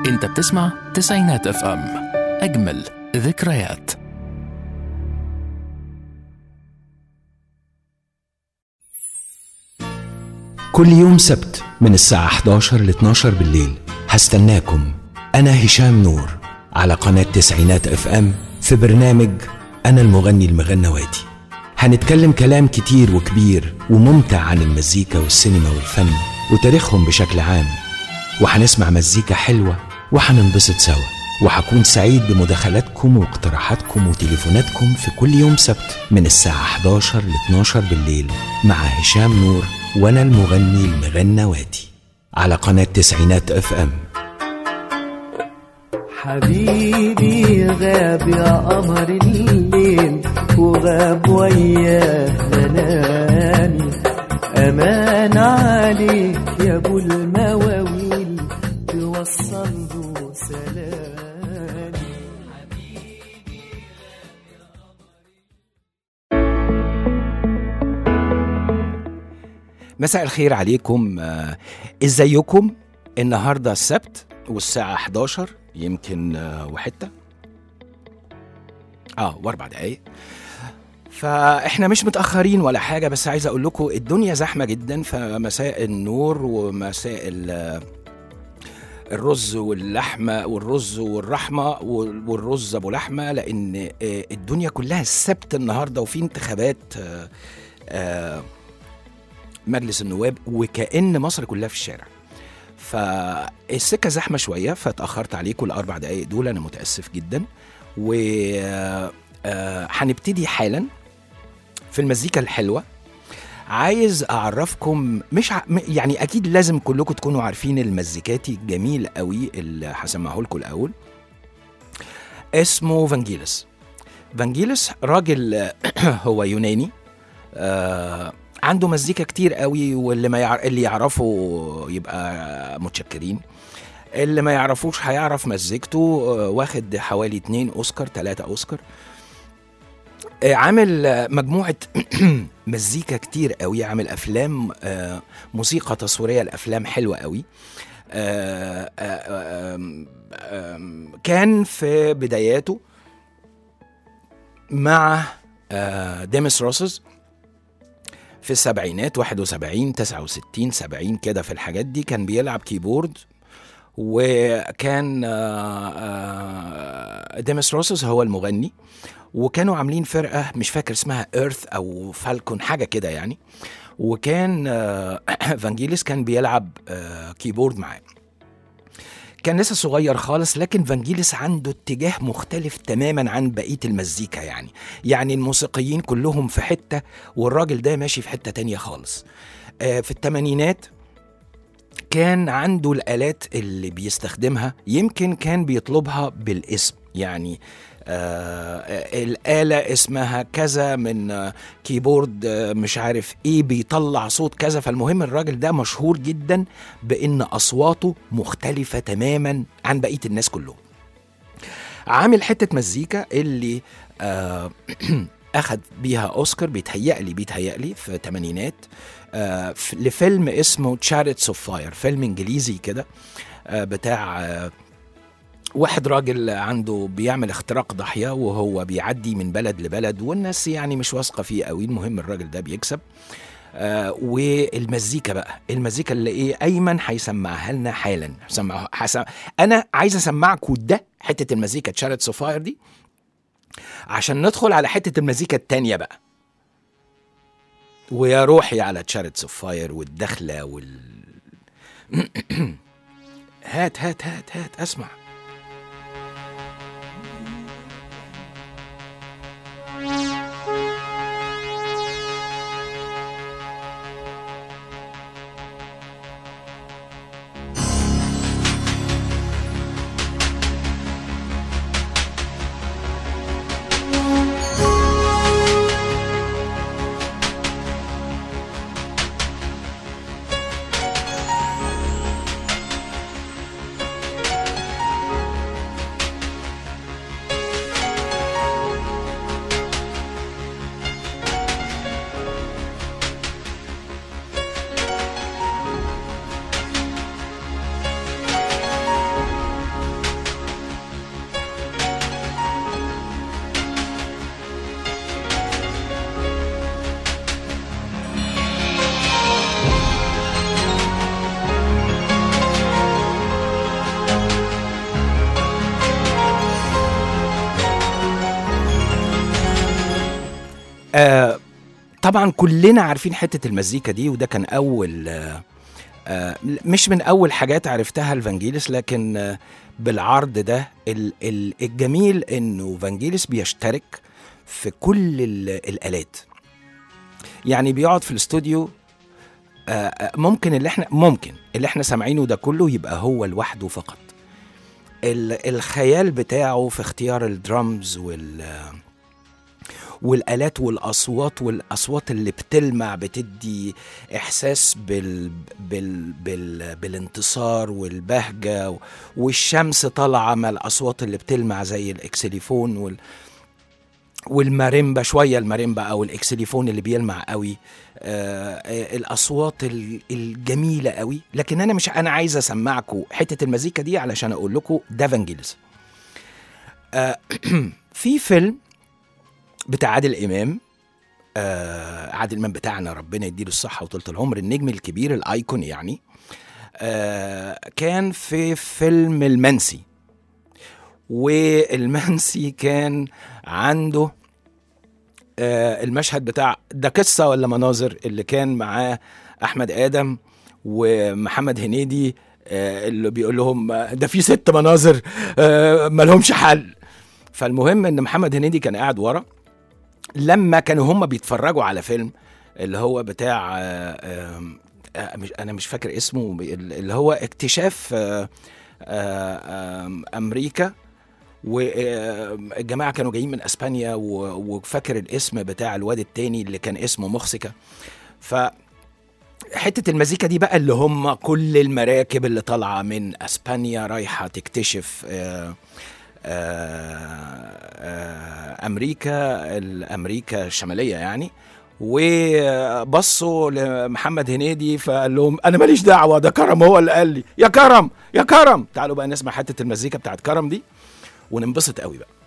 انت بتسمع تسعينات اف ام اجمل ذكريات كل يوم سبت من الساعة 11 ل 12 بالليل هستناكم أنا هشام نور على قناة تسعينات اف ام في برنامج أنا المغني المغنواتي هنتكلم كلام كتير وكبير وممتع عن المزيكا والسينما والفن وتاريخهم بشكل عام وهنسمع مزيكا حلوة وهننبسط سوا وهكون سعيد بمداخلاتكم واقتراحاتكم وتليفوناتكم في كل يوم سبت من الساعة 11 ل 12 بالليل مع هشام نور وأنا المغني المغنواتي على قناة تسعينات اف ام حبيبي غاب يا قمر الليل وغاب وياه منامي أمان عليك يا أبو المواويل توصل له سلامي مساء الخير عليكم آه، ازيكم النهارده السبت والساعة 11 يمكن آه، وحتة اه واربع دقايق فاحنا مش متأخرين ولا حاجة بس عايز اقول لكم الدنيا زحمة جدا فمساء النور ومساء ال- الرز واللحمة والرز والرحمة وال- والرز ابو لحمة لان آه، الدنيا كلها السبت النهارده وفي انتخابات آه، آه، مجلس النواب وكأن مصر كلها في الشارع فالسكة زحمة شوية فاتأخرت عليكم الأربع دقايق دول أنا متأسف جدا و آه، هنبتدي حالا في المزيكا الحلوة عايز أعرفكم مش ع... م- يعني أكيد لازم كلكم تكونوا عارفين المزيكاتي الجميل قوي اللي هسمعه لكم الأول اسمه فانجيلس فانجيلس راجل آه، هو يوناني آه عنده مزيكا كتير قوي واللي ما يعر... اللي يعرفه يبقى متشكرين اللي ما يعرفوش هيعرف مزيكته آه، واخد حوالي اتنين اوسكار تلاتة اوسكار آه، عامل آه، مجموعة مزيكا كتير قوي عامل افلام آه، موسيقى تصويرية لافلام حلوة قوي آه، آه، آم، آم، كان في بداياته مع آه، ديمس روسز في السبعينات 71 69 70 كده في الحاجات دي كان بيلعب كيبورد وكان آه، آه، ديمس روسس هو المغني وكانوا عاملين فرقة مش فاكر اسمها ايرث او فالكون حاجة كده يعني وكان آه، فانجيليس كان بيلعب آه، كيبورد معاه كان لسه صغير خالص لكن فانجيليس عنده اتجاه مختلف تماما عن بقية المزيكا يعني يعني الموسيقيين كلهم في حتة والراجل ده ماشي في حتة تانية خالص آه، في الثمانينات كان عنده الآلات اللي بيستخدمها يمكن كان بيطلبها بالاسم يعني آه الآلة اسمها كذا من آه كيبورد آه مش عارف ايه بيطلع صوت كذا فالمهم الراجل ده مشهور جدا بان اصواته مختلفة تماما عن بقية الناس كلهم عامل حتة مزيكا اللي آه اخد بيها اوسكار بيتهيألي بيتهيألي في الثمانينات آه ف- لفيلم اسمه تشاريتس اوف فاير فيلم انجليزي كده آه بتاع آه واحد راجل عنده بيعمل اختراق ضاحية وهو بيعدي من بلد لبلد والناس يعني مش واثقة فيه قوي المهم الراجل ده بيكسب آه والمزيكا بقى المزيكا اللي ايه ايمن هيسمعها لنا حالا هسمعها حسم... انا عايز اسمعكم ده حته المزيكا تشاريت سوفاير دي عشان ندخل على حته المزيكا التانية بقى ويا روحي على تشاريت سوفاير والدخله وال هات هات هات هات اسمع Thank آه طبعا كلنا عارفين حته المزيكا دي وده كان اول آه آه مش من اول حاجات عرفتها الفانجيلس لكن آه بالعرض ده ال- ال- الجميل انه فانجيلس بيشترك في كل ال- الالات يعني بيقعد في الاستوديو آه، آه، ممكن اللي احنا ممكن اللي احنا سامعينه ده كله يبقى هو لوحده فقط ال- الخيال بتاعه في اختيار الدرامز وال والالات والاصوات والاصوات اللي بتلمع بتدي احساس بال بال بال بالانتصار والبهجه و- والشمس طالعه مع الاصوات اللي بتلمع زي الاكسليفون وال والماريمبا شويه الماريمبا او الاكسليفون اللي بيلمع قوي آه آه، الاصوات ال- الجميله قوي لكن انا مش انا عايز اسمعكم حته المزيكا دي علشان اقول لكم ده فانجيلز آه في فيلم بتاع عادل امام آه عادل امام بتاعنا ربنا يديله الصحه وطولة العمر النجم الكبير الايكون يعني آه كان في فيلم المنسي والمنسي كان عنده آه المشهد بتاع ده قصه ولا مناظر اللي كان معاه احمد ادم ومحمد هنيدي آه اللي بيقول لهم آه، ده في ست مناظر آه مالهمش حل فالمهم ان محمد هنيدي كان قاعد ورا لما كانوا هم بيتفرجوا على فيلم اللي هو بتاع آه، آم، آه، مش انا مش فاكر اسمه اللي هو اكتشاف آه، آه، آم، امريكا والجماعه كانوا جايين من اسبانيا و- وفاكر الاسم بتاع الواد التاني اللي كان اسمه مخسكه ف حته المزيكا دي بقى اللي هم كل المراكب اللي طالعه من اسبانيا رايحه تكتشف آه، آه، آه، امريكا الامريكا الشماليه يعني وبصوا لمحمد هنيدي فقال لهم انا ماليش دعوه ده كرم هو اللي قال لي يا كرم يا كرم تعالوا بقى نسمع حته المزيكا بتاعت كرم دي وننبسط قوي بقى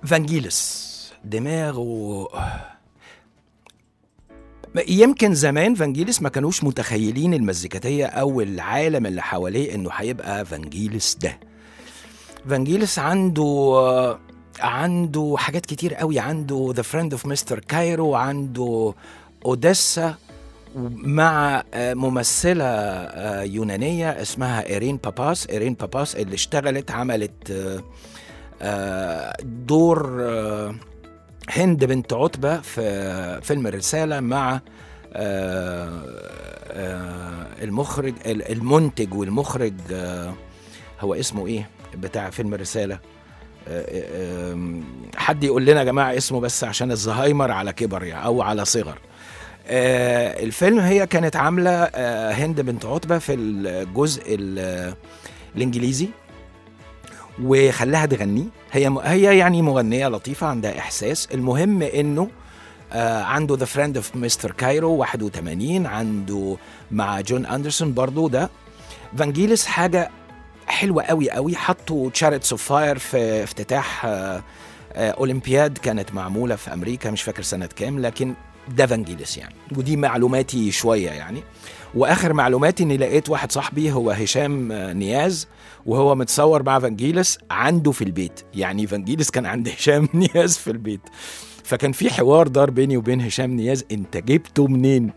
فانجيلس دماغه يمكن زمان فانجيلس ما كانوش متخيلين المزيكاتية أو العالم اللي حواليه إنه هيبقى فانجيلس ده فانجيلس عنده عنده حاجات كتير قوي عنده ذا فريند اوف مستر كايرو عنده اوديسا مع آه، ممثلة آه، يونانية اسمها إيرين باباس إيرين باباس اللي اشتغلت عملت آه، آه، دور آه، هند بنت عتبة في فيلم الرسالة مع آه، آه، المخرج ال- المنتج والمخرج آه، هو اسمه ايه بتاع فيلم الرسالة آه، آه، آم، حد يقول لنا يا جماعة اسمه بس عشان الزهايمر على كبر يعني أو على صغر آه، الفيلم هي كانت عاملة آه، هند بنت عتبة في الجزء ال- الإنجليزي وخلاها تغني هي هي يعني مغنيه لطيفه عندها احساس المهم انه آه عنده ذا فريند اوف مستر كايرو 81 عنده مع جون اندرسون برضو ده فانجيلس حاجه حلوه قوي قوي حطوا تشاريتس اوف فاير في افتتاح آه آه اولمبياد كانت معموله في امريكا مش فاكر سنه كام لكن ده فانجيلس يعني ودي معلوماتي شويه يعني واخر معلوماتي اني لقيت واحد صاحبي هو هشام آه، نياز وهو متصور مع فانجيلس عنده في البيت يعني فانجيلس كان عند هشام نياز في البيت فكان في حوار دار بيني وبين هشام نياز انت جبته منين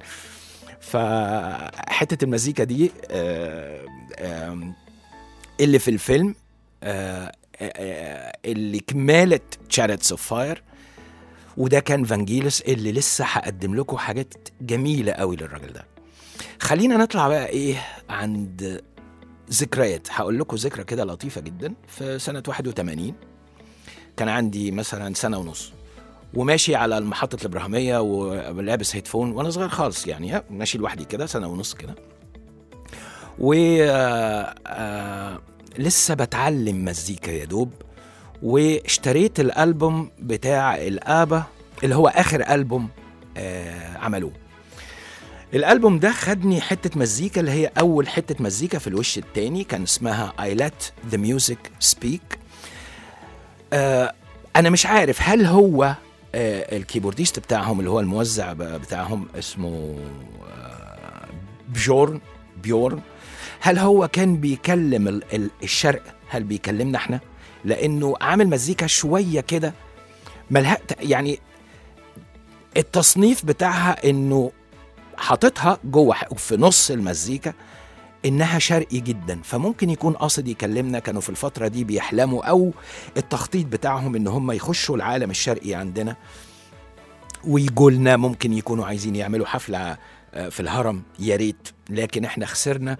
فحته المزيكا دي آه، آم، اللي في الفيلم آه، آه، اللي كمالة تشاريتس اوف فاير وده كان فانجيلس اللي لسه هقدم لكم حاجات جميلة قوي للراجل ده خلينا نطلع بقى ايه عند ذكريات هقول لكم ذكرى كده لطيفة جدا في سنة 81 كان عندي مثلا سنة ونص وماشي على المحطة الإبراهيمية ولابس هيدفون وأنا صغير خالص يعني ها، ماشي لوحدي كده سنة ونص كده و آه، آه، لسه بتعلم مزيكا يا دوب واشتريت الألبوم بتاع الآبا اللي هو آخر ألبوم آه، عملوه الالبوم ده خدني حته مزيكا اللي هي اول حته مزيكا في الوش التاني كان اسمها I let the music speak آه انا مش عارف هل هو آه الكيبورديست بتاعهم اللي هو الموزع ب- بتاعهم اسمه آه بجورن بيورن هل هو كان بيكلم ال- ال- الشرق هل بيكلمنا احنا لانه عامل مزيكا شويه كده ملها يعني التصنيف بتاعها انه حاططها جوه ح- في نص المزيكا انها شرقي جدا فممكن يكون قاصد يكلمنا كانوا في الفتره دي بيحلموا او التخطيط بتاعهم ان هم يخشوا العالم الشرقي عندنا ويجولنا ممكن يكونوا عايزين يعملوا حفله آه، في الهرم يا ريت لكن احنا خسرنا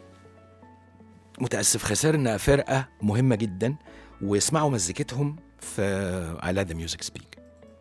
متاسف خسرنا فرقه مهمه جدا واسمعوا مزيكتهم في I let the music speak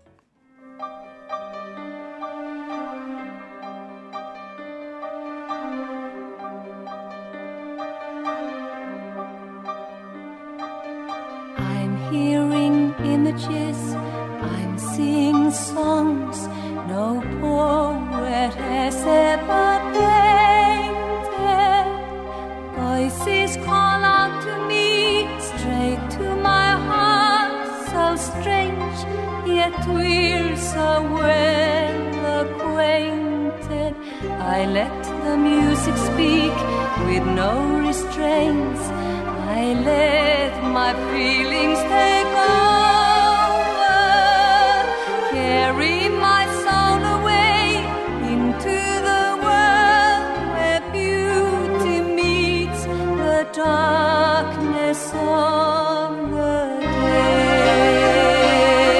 I'm hearing images, I'm seeing songs no poet has ever painted. Voices call out to me, straight to my heart, so strange, yet we're so well acquainted. I let the music speak with no restraints. I let my feelings take over, carry my soul away into the world where beauty meets the darkness of the day,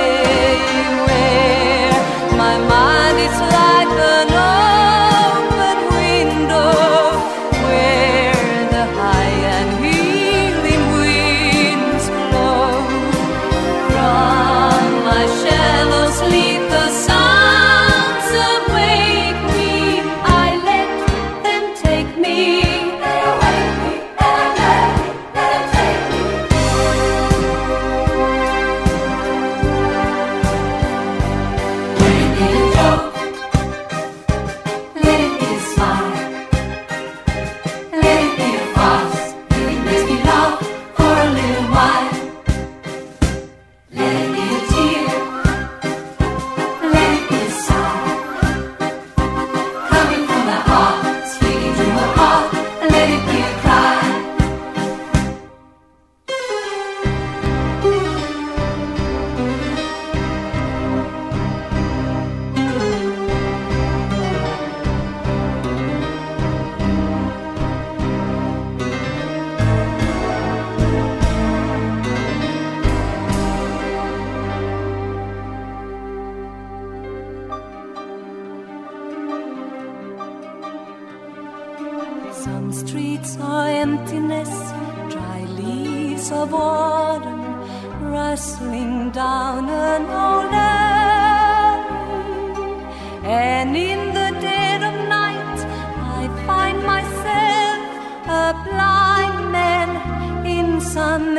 where my mind is like an open window, where the high and healing winds blow.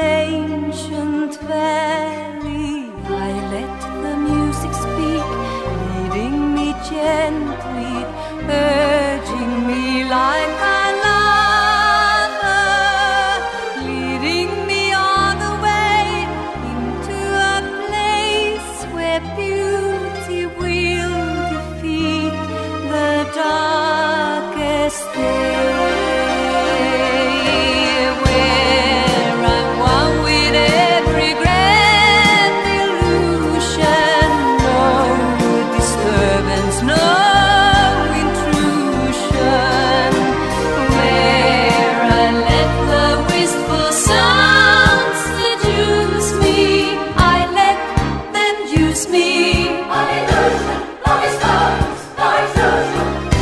ancient valley. I let the music speak, leading me gently, urging me like another, leading me all the way into a place where beauty will defeat the darkest day. Where I'm one with every grand illusion, no disturbance, no intrusion. Where I let the wistful sounds seduce me, I let them use me. Illusion, no disturbance, no intrusion.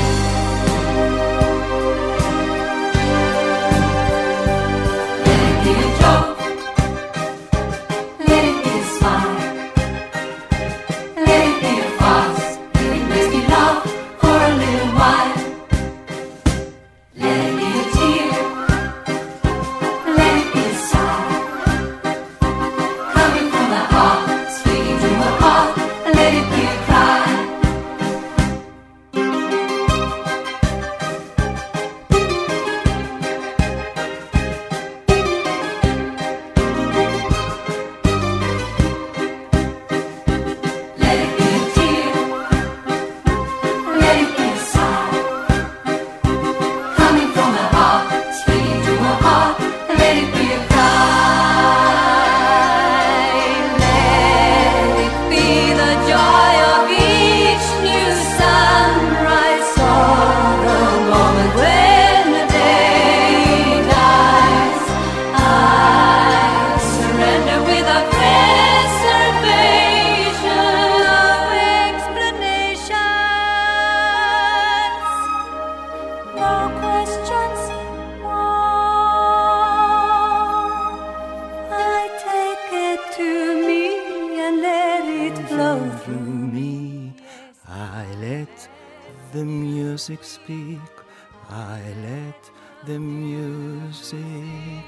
Let it be a joke. Let it be a smile. Let it be a farce. It makes me laugh for a little while. Let it be a tear. Let it be a sigh. Coming from my heart, speaking to my heart. Let it be a cry. Let it be a tear. Let it be a sigh. Coming from my heart, speaking to my heart. Let it be a cry. Let it be the joy of each new sunrise or the moment when the day dies. I surrender without reservation of explanations. No questions. I take it to me and let it flow through me. I let the music speak. I let the music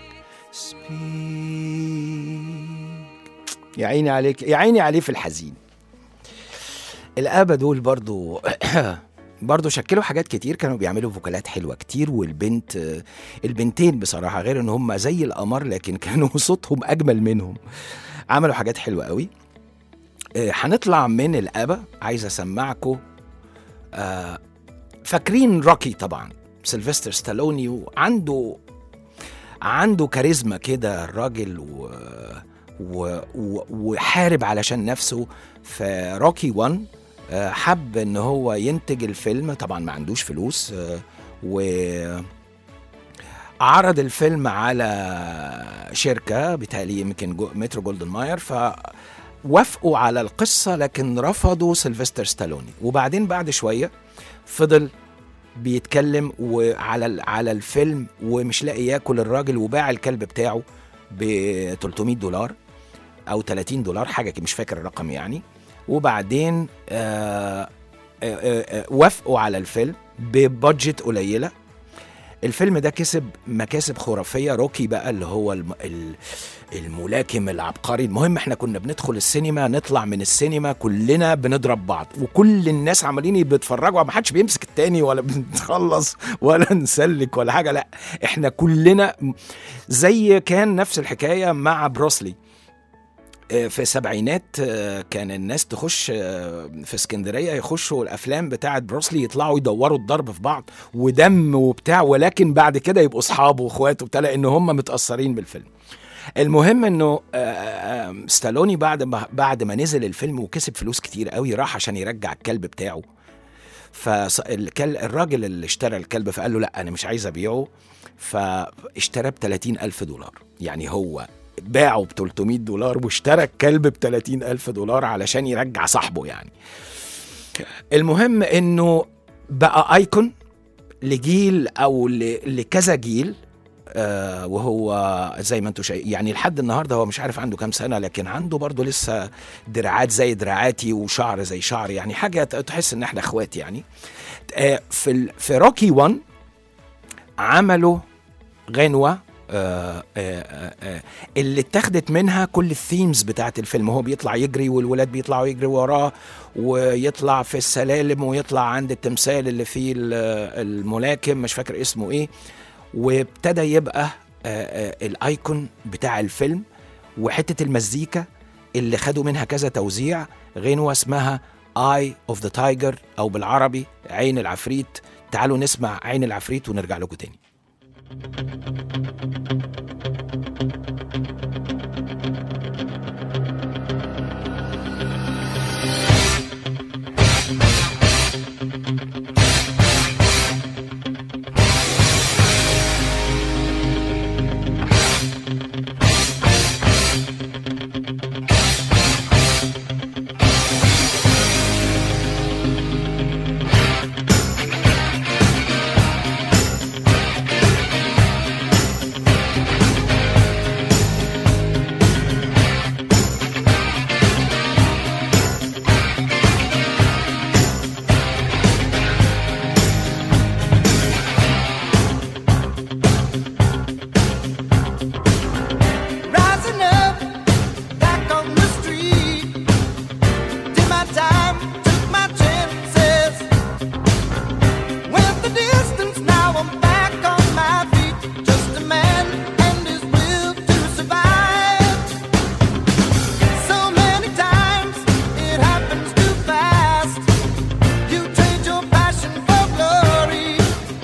speak. يا عيني عليك يا عيني عليه في الحزين الآبا دول برضو برضو شكلوا حاجات كتير كانوا بيعملوا فوكالات حلوة كتير والبنت البنتين بصراحة غير ان هم زي القمر لكن كانوا صوتهم أجمل منهم عملوا حاجات حلوة قوي آه، هنطلع من الآبا عايز أسمعكم آه، فاكرين روكي طبعا سيلفستر ستالوني وعنده عنده كاريزما كده الراجل و... و... و... وحارب علشان نفسه في روكي 1 آه، حب ان هو ينتج الفيلم طبعا ما عندوش فلوس آه، و عرض الفيلم على شركة بتالي يمكن جو مترو جولدن ماير فوافقوا على القصة لكن رفضوا سيلفستر ستالوني وبعدين بعد شوية فضل بيتكلم وعلى ال- على الفيلم ومش لاقي ياكل الراجل وباع الكلب بتاعه ب 300 دولار او 30 دولار حاجه كده، مش فاكر الرقم يعني وبعدين آه آه آه آه وافقوا على الفيلم ببادجت قليله الفيلم ده كسب مكاسب خرافيه روكي بقى اللي هو الم... ال- الملاكم العبقري المهم احنا كنا بندخل السينما نطلع من السينما كلنا بنضرب بعض وكل الناس عمالين بيتفرجوا ما حدش بيمسك التاني ولا بنخلص ولا نسلك ولا حاجه لا احنا كلنا زي كان نفس الحكايه مع بروسلي آه، في السبعينات آه، كان الناس تخش آه، في اسكندريه يخشوا الافلام بتاعه بروسلي يطلعوا يدوروا الضرب في بعض ودم وبتاع ولكن بعد كده يبقوا اصحاب واخوات وبتاع لان هم متاثرين بالفيلم المهم انه آه، آه، ستالوني بعد ما بعد ما نزل الفيلم وكسب فلوس كتير قوي راح عشان يرجع الكلب بتاعه فالراجل اللي اشترى الكلب فقال له لا انا مش عايز ابيعه فاشترى ب 30 الف دولار يعني هو باعه ب 300 دولار واشترى الكلب ب 30 الف دولار علشان يرجع صاحبه يعني المهم انه بقى ايكون لجيل او ل- لكذا جيل آه وهو زي ما انتم شايفين يعني لحد النهارده هو مش عارف عنده كام سنه لكن عنده برضه لسه دراعات زي دراعاتي وشعر زي شعري يعني حاجه ت- تحس ان احنا اخوات يعني آه في ال- في روكي 1 عملوا غنوه آه آه آه اللي اتاخدت منها كل الثيمز بتاعت الفيلم هو بيطلع يجري والولاد بيطلعوا يجري وراه ويطلع في السلالم ويطلع عند التمثال اللي فيه ال- الملاكم مش فاكر اسمه ايه وابتدى يبقى آه، آه، الايكون بتاع الفيلم وحته المزيكا اللي خدوا منها كذا توزيع غنوه اسمها اي اوف ذا تايجر او بالعربي عين العفريت تعالوا نسمع عين العفريت ونرجع لكم تاني Rising up, back on the street. Did my time, took my chances. Went the distance, now I'm back on my feet. Just a man and his will to survive. So many times it happens too fast. You trade your passion for glory.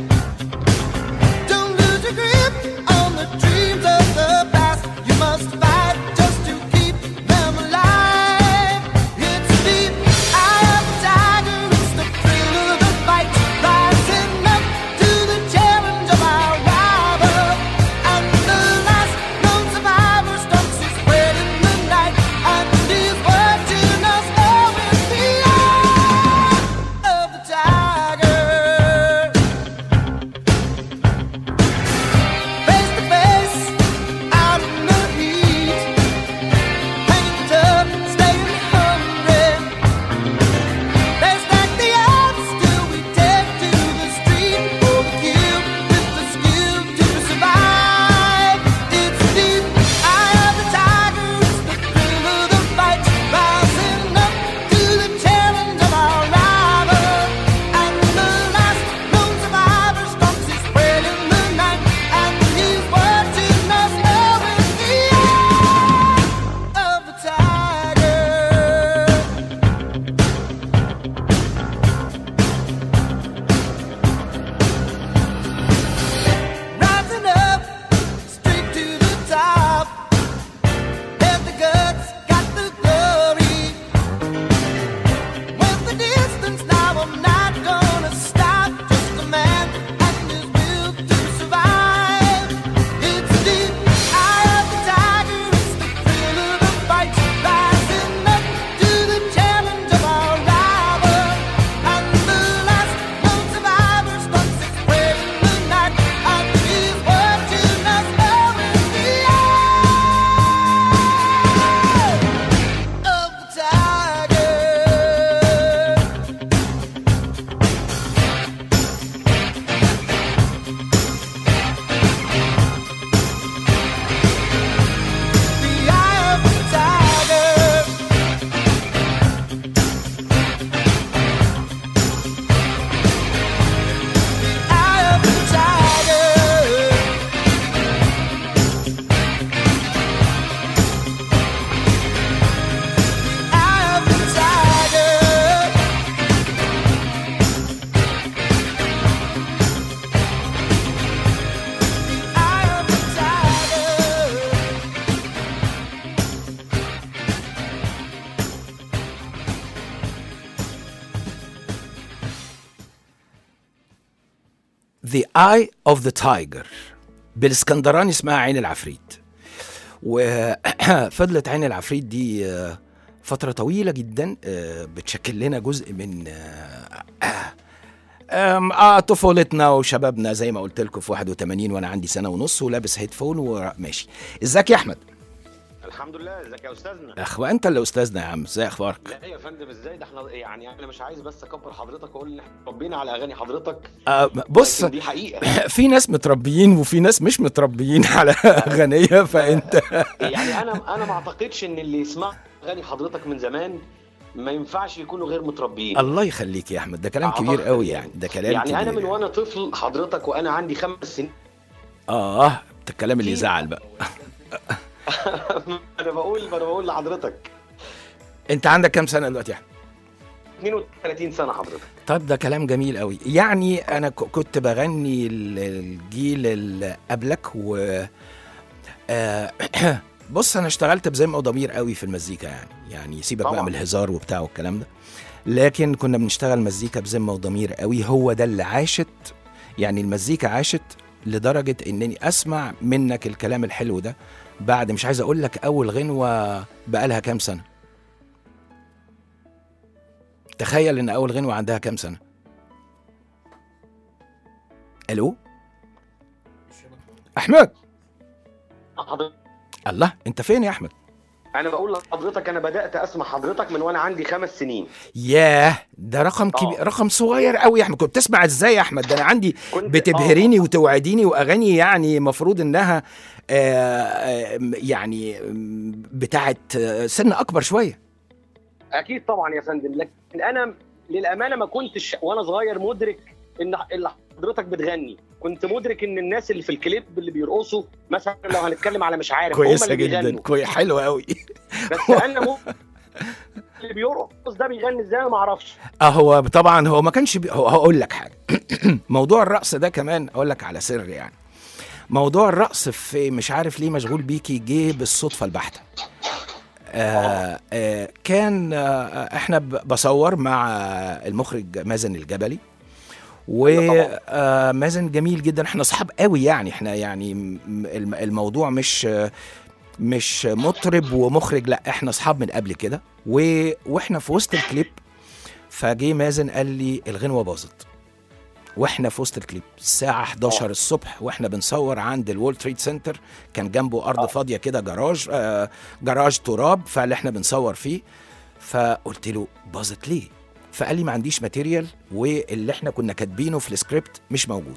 Don't lose your grip on the dreams of the past. You must fight just to keep them alive. It's the eye of the tiger, it's the thrill of the fight. Rising up to the challenge of our rival. And the last known survivor stalks his spread in the night. And he's watching us all with the eye of the tiger. Face to face, out in the heat, hanging tough, staying hungry. They stack the odds till we take to the street for the kill with the skill to survive. It's the eye of the tiger, it's the thrill of the fight, rising up to the challenge of our rival. And the last known survivor stalks his prey in the night, and he's watching us all with the eye of the tiger. Rising up, straight to the top. Have the guts, got the glory. Went the distance, now I'm not gonna stop. Just a man and his will to survive. It's the eye of the tiger, it's the thrill of the fight. Rising up to the challenge of our rival. And the last known survivor stalks his prey in the night. And he's watching us all with the eye of the tiger. The eye of the tiger. Eye of the tiger. Eye of the tiger. Eye of the tiger. The Eye of the Tiger بالاسكندراني اسمها عين العفريت وفضلت عين العفريت دي آه، فترة طويلة جدا آه، بتشكل لنا جزء من آه، آه، آم، اه طفولتنا وشبابنا زي ما قلت لكم في 81 وانا عندي سنة ونص ولابس هيدفون وماشي ازيك يا احمد الحمد لله ازيك يا استاذنا اخوة انت اللي استاذنا يا عم ازاي اخبارك لا يا فندم ازاي ده احنا يعني انا مش عايز بس اكبر حضرتك واقول ان احنا ربينا على اغاني حضرتك آه بص لكن دي حقيقه في ناس متربيين وفي ناس مش متربيين على اغنيه فانت يعني انا انا ما اعتقدش ان اللي يسمع اغاني حضرتك من زمان ما ينفعش يكونوا غير متربيين الله يخليك يا احمد ده كلام أعتقد كبير قوي يعني. يعني ده كلام يعني كبير انا من يعني. وانا طفل حضرتك وانا عندي خمس سنين اه ده الكلام اللي يزعل بقى انا بقول انا بقول لحضرتك انت عندك كام سنه دلوقتي يا احمد 32 سنه حضرتك طب ده كلام جميل قوي يعني انا ك- كنت بغني ال- الجيل اللي قبلك و آه، بص انا اشتغلت بذمه وضمير قوي في المزيكا يعني يعني سيبك بقى طبعاً. من الهزار وبتاع والكلام ده لكن كنا بنشتغل مزيكا بذمه وضمير قوي هو ده اللي عاشت يعني المزيكا عاشت لدرجه انني اسمع منك الكلام الحلو ده بعد مش عايز اقول لك اول غنوه بقالها كام سنه تخيل ان اول غنوه عندها كام سنه الو احمد حضرتك الله انت فين يا احمد انا بقول لحضرتك انا بدات اسمع حضرتك من وانا عندي خمس سنين ياه ده رقم آه. كبير رقم صغير قوي يا احمد كنت بتسمع ازاي يا احمد ده انا عندي كنت بتبهريني وتوعديني واغاني يعني مفروض انها آه، آه، يعني آم، بتاعت آه، سن اكبر شويه اكيد طبعا يا فندم لكن انا للامانه ما كنتش وانا صغير مدرك ان اللي حضرتك بتغني كنت مدرك ان الناس اللي في الكليب اللي بيرقصوا مثلا لو هنتكلم على مش عارف هم كويسه اللي جدا بيغنوا كويس حلوه قوي بس انا مو... اللي بيرقص ده بيغني ازاي انا ما اعرفش اه هو طبعا هو ما كانش بي... هو هقول لك حاجه موضوع الرقص ده كمان اقول لك على سر يعني موضوع الرقص في مش عارف ليه مشغول بيكي جه بالصدفه البحته آه آه كان آه احنا ب- بصور مع المخرج مازن الجبلي ومازن جميل جدا احنا اصحاب قوي يعني احنا يعني م- الم- الموضوع مش آه، مش مطرب ومخرج لا احنا اصحاب من قبل كده و... واحنا في وسط الكليب فجه مازن قال لي الغنوه باظت واحنا في وسط الكليب الساعه 11 الصبح واحنا بنصور عند الوول تريد سنتر كان جنبه ارض فاضيه كده جراج آه جراج تراب فاللي احنا بنصور فيه فقلت له باظت ليه فقال لي ما عنديش ماتيريال واللي احنا كنا كاتبينه في السكريبت مش موجود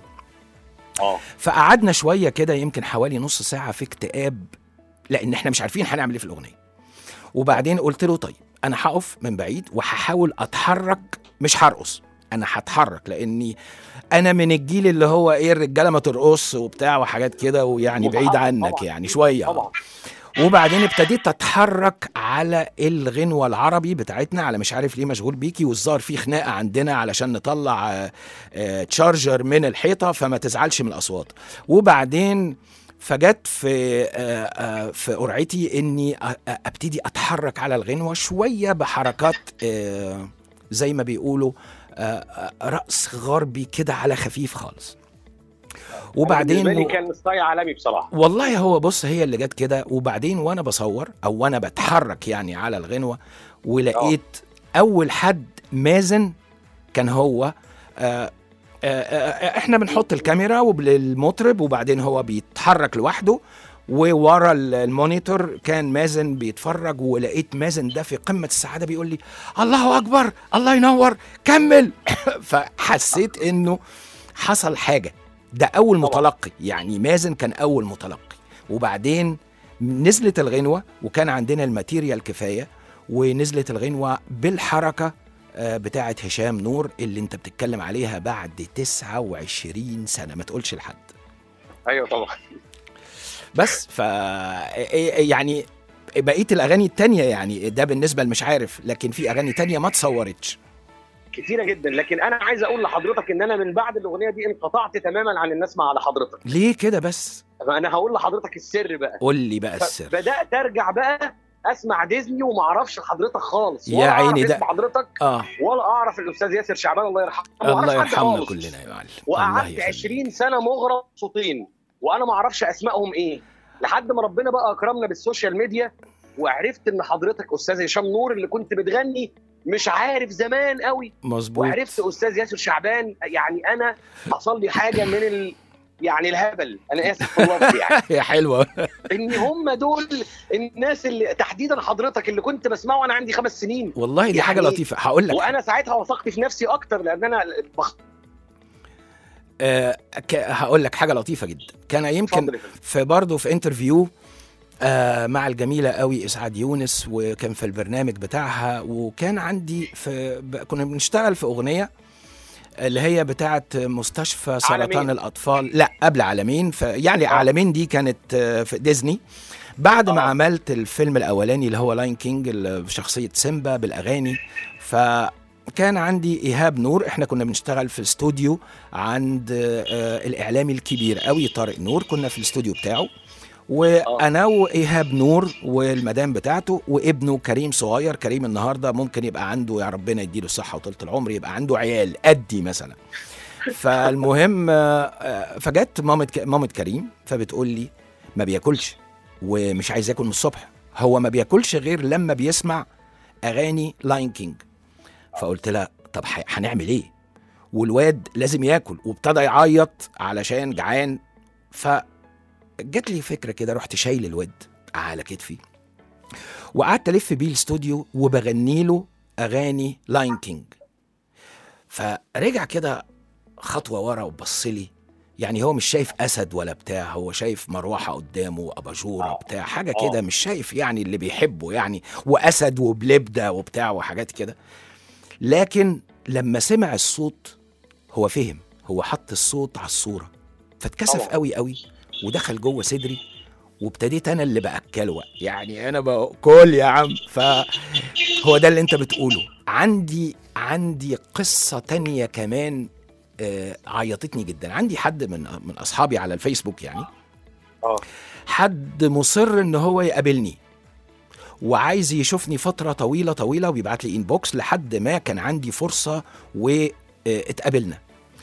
اه فقعدنا شويه كده يمكن حوالي نص ساعه في اكتئاب لان احنا مش عارفين هنعمل ايه في الاغنيه وبعدين قلت له طيب انا هقف من بعيد وهحاول اتحرك مش هرقص انا هتحرك لاني انا من الجيل اللي هو ايه الرجاله ما ترقص وبتاع وحاجات كده ويعني بعيد طبعاً، عنك طبعاً. يعني شويه طبعا وبعدين ابتديت اتحرك على الغنوه العربي بتاعتنا على مش عارف ليه مشغول بيكي والظاهر في خناقه عندنا علشان نطلع آه، آه، تشارجر من الحيطه فما تزعلش من الاصوات وبعدين فجت في آه، آه، في قرعتي اني أ- أ- ابتدي اتحرك على الغنوه شويه بحركات آه، زي ما بيقولوا آه، آه، رقص غربي كده على خفيف خالص وبعدين بالنسبه لي كان ستايل عالمي بصراحه والله هو بص هي اللي جت كده وبعدين وانا بصور او وانا بتحرك يعني على الغنوه ولقيت اول حد مازن كان هو آه آه آه احنا بنحط الكاميرا وبالمطرب وبعدين هو بيتحرك لوحده وورا ال- المونيتور كان مازن بيتفرج ولقيت مازن ده في قمه السعاده بيقول لي الله اكبر الله ينور كمل فحسيت انه حصل حاجه ده اول طبعا. متلقي يعني مازن كان اول متلقي وبعدين نزلت الغنوه وكان عندنا الماتيريال كفايه ونزلت الغنوه بالحركه آه، بتاعه هشام نور اللي انت بتتكلم عليها بعد 29 سنه ما تقولش لحد ايوه طبعا بس ف يعني بقيه الاغاني التانية يعني ده بالنسبه لمش عارف لكن في اغاني تانية ما اتصورتش كتيره جدا لكن انا عايز اقول لحضرتك ان انا من بعد الاغنيه دي انقطعت تماما عن الناس مع حضرتك ليه كده بس فانا هقول لحضرتك السر بقى قول لي بقى السر بدات ارجع بقى اسمع ديزني وما اعرفش حضرتك خالص يا ولا أعرف عيني ده- اسم حضرتك اه ولا اعرف الاستاذ ياسر شعبان الله يرحمه ما الله أعرفش حد يرحمنا خالص. كلنا يا معلم الله وقعدت يخليك. 20 سنه مغرم صوتين وانا ما اعرفش اسمائهم ايه لحد ما ربنا بقى اكرمنا بالسوشيال ميديا وعرفت ان حضرتك استاذ هشام نور اللي كنت بتغني مش عارف زمان قوي مظبوط وعرفت استاذ ياسر شعبان يعني انا حصل لي حاجه من ال... يعني الهبل انا اسف في اللفظ يعني هي حلوه ان هم دول الناس اللي تحديدا حضرتك اللي كنت بسمعه وانا عندي خمس سنين والله دي حاجه يعني- لطيفه هقول لك وانا ساعتها وثقت في نفسي اكتر لان انا بخ... آه ك- هقول لك حاجه لطيفه جدا كان يمكن اتفضل يا فندم. في برضه في انترفيو آه مع الجميله قوي اسعاد يونس وكان في البرنامج بتاعها وكان عندي في ب- كنا بنشتغل في اغنيه اللي هي بتاعه مستشفى سرطان عالمين. الاطفال لا قبل عالمين ف يعني عالمين دي كانت آه، في ديزني بعد ما آه. عملت الفيلم الاولاني اللي هو لاين كينج اللي بشخصيه سيمبا بالاغاني فكان عندي ايهاب نور احنا كنا بنشتغل في استوديو عند آه، الاعلامي الكبير قوي طارق نور كنا في الاستوديو بتاعه وانا وايهاب نور والمدام بتاعته وابنه كريم صغير كريم النهارده ممكن يبقى عنده يا ربنا يديله الصحه وطولة العمر يبقى عنده عيال قدي مثلا فالمهم آه، آه، فجت مامة ك- مامة كريم فبتقول لي ما بياكلش ومش عايز ياكل من الصبح هو ما بياكلش غير لما بيسمع اغاني لاين كينج فقلت لها طب ح- هنعمل ايه والواد لازم ياكل وابتدى يعيط علشان جعان فجت لي فكره كده رحت شايل الواد على كتفي وقعدت الف بيه الاستوديو وبغني له اغاني لاين كينج فرجع كده خطوه ورا وبص لي يعني هو مش شايف اسد ولا بتاع هو شايف مروحه قدامه اباجوره آه. بتاع حاجه آه. كده مش شايف يعني اللي بيحبه يعني واسد وبلبده وبتاع وحاجات كده لكن لما سمع الصوت هو فهم هو حط الصوت على الصوره فاتكسف طبعا. قوي قوي ودخل جوه صدري وابتديت انا اللي باكله يعني انا باكل يا عم فهو ده اللي انت بتقوله عندي عندي قصه تانية كمان آه، عيطتني جدا عندي حد من من اصحابي على الفيسبوك يعني اه حد مصر ان هو يقابلني وعايز يشوفني فتره طويله طويله وبيبعت لي انبوكس لحد ما كان عندي فرصه واتقابلنا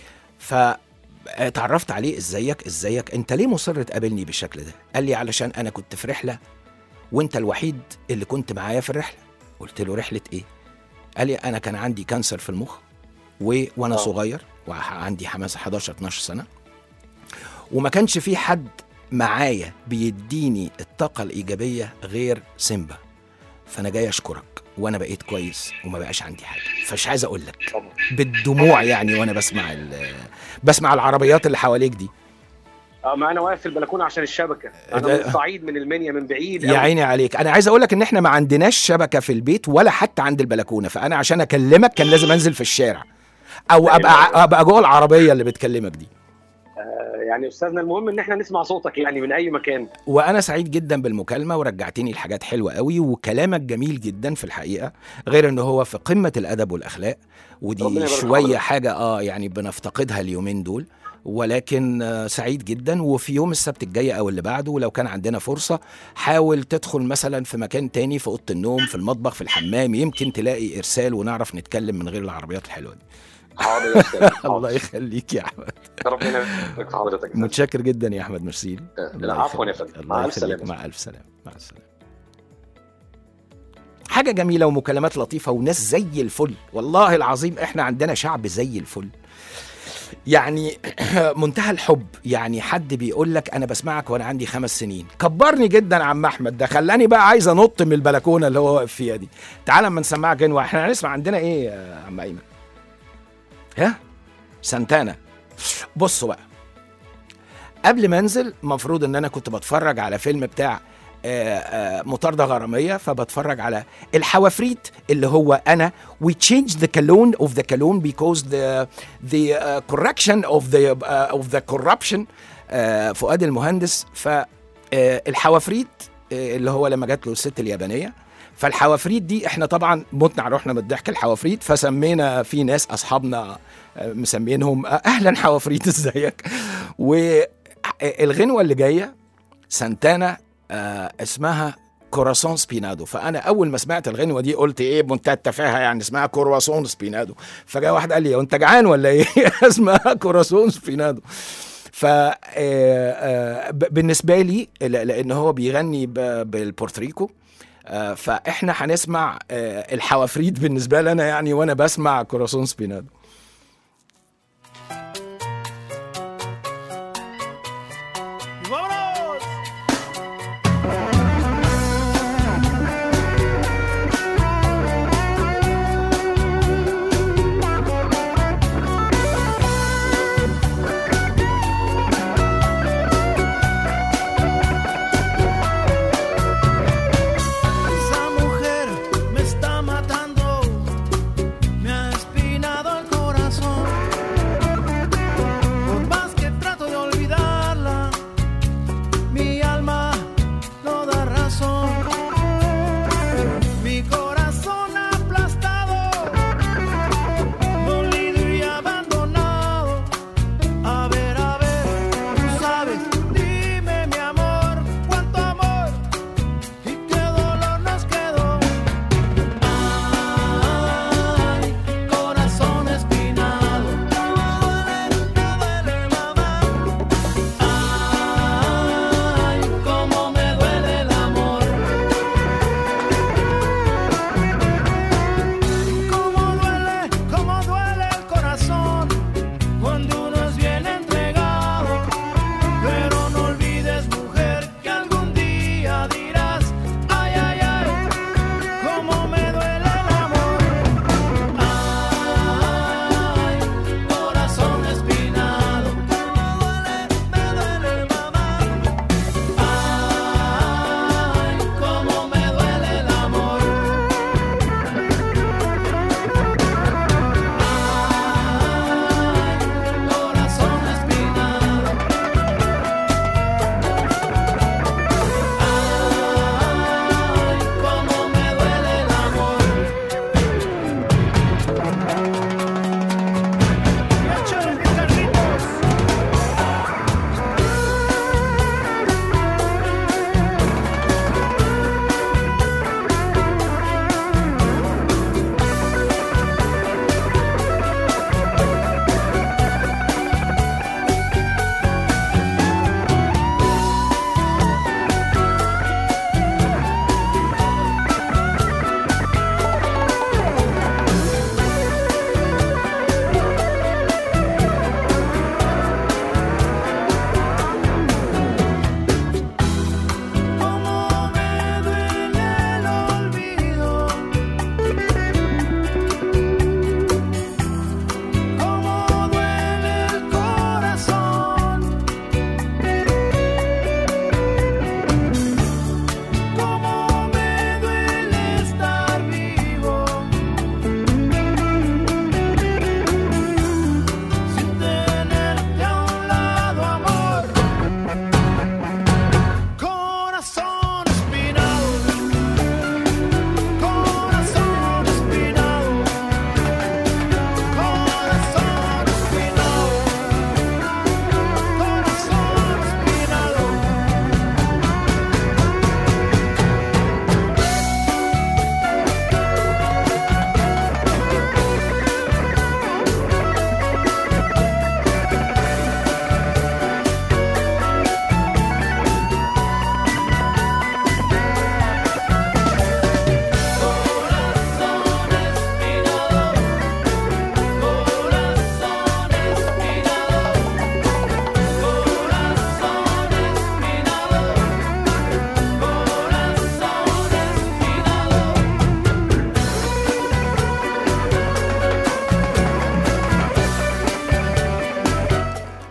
فتعرفت عليه ازيك ازيك انت ليه مصر تقابلني بالشكل ده قال لي علشان انا كنت في رحله وانت الوحيد اللي كنت معايا في الرحله قلت له رحله ايه قال لي انا كان عندي كانسر في المخ و... وانا آه. صغير وعندي حماس 11 12 سنه وما كانش في حد معايا بيديني الطاقة الإيجابية غير سيمبا فأنا جاي أشكرك وأنا بقيت كويس وما بقاش عندي حاجة فمش عايز أقول لك طبعا بالدموع يعني وأنا بسمع ال- بسمع العربيات اللي حواليك دي اه ما انا واقف في البلكونه عشان الشبكه ده- انا من الصعيد من المنيا من بعيد يا أوي. عيني عليك أنا عايز أقول لك إن إحنا ما عندناش شبكة في البيت ولا حتى عند البلكونة فأنا عشان أكلمك كان لازم أنزل في الشارع أو أبقى أبقى جوه العربية اللي بتكلمك دي آه، يعني استاذنا المهم ان احنا نسمع صوتك يعني من اي مكان وانا سعيد جدا بالمكالمه ورجعتني لحاجات حلوه قوي وكلامك جميل جدا في الحقيقه غير ان هو في قمه الادب والاخلاق ربنا ودي يبارك شويه حضرتك. حاجه اه يعني بنفتقدها اليومين دول ولكن آه، سعيد جدا وفي يوم السبت الجاي او اللي بعده لو كان عندنا فرصه حاول تدخل مثلا في مكان تاني في اوضه النوم في المطبخ في الحمام يمكن تلاقي ارسال ونعرف نتكلم من غير العربيات الحلوه دي حاضر يا استاذ الله حاضر. يخليك يا احمد ربنا يبارك في حضرتك يا فندم. متشكر جدا يا احمد ميرسي آه، الله عفوا يا يخليك. فندم. الله مع ألف يخليك. سلامة. مع الف سلامه مع السلامه حاجه جميله ومكالمات لطيفه وناس زي الفل والله العظيم احنا عندنا شعب زي الفل يعني منتهى الحب يعني حد بيقول لك انا بسمعك وانا عندي خمس سنين كبرني جدا عم احمد ده خلاني بقى عايز انط من البلكونه اللي هو واقف فيها دي تعال اما نسمعك غنوه احنا هنسمع عندنا ايه يا عم ايمن ها سانتانا بصوا بقى قبل ما انزل المفروض ان انا كنت بتفرج على فيلم بتاع آه، آه، مطاردة غرامية فبتفرج على الحوافريت اللي هو أنا we change the cologne of the cologne because the the uh, correction of the uh, of the corruption uh, فؤاد المهندس فالحوافريت اللي هو لما جات له الست اليابانية فالحوافريت دي احنا طبعا متنا رحنا من الضحك الحوافريت فسمينا في ناس اصحابنا آه، مسمينهم آه، اهلا حوافريت ازيك والغنوه اللي جايه سانتانا آه اسمها كوراسون سبينادو فانا اول ما سمعت الغنوه دي قلت ايه بمنتهى التفاهه يعني اسمها كوراسون سبينادو فجاء واحد قال لي هو انت جعان ولا ايه اسمها كوراسون سبينادو ف آه، آه، ب- بالنسبه لي ل- لان هو بيغني ب- بالبورتريكو آه، فاحنا هنسمع آه، الحوافريت بالنسبه لي انا يعني وانا بسمع كوراسون سبينادو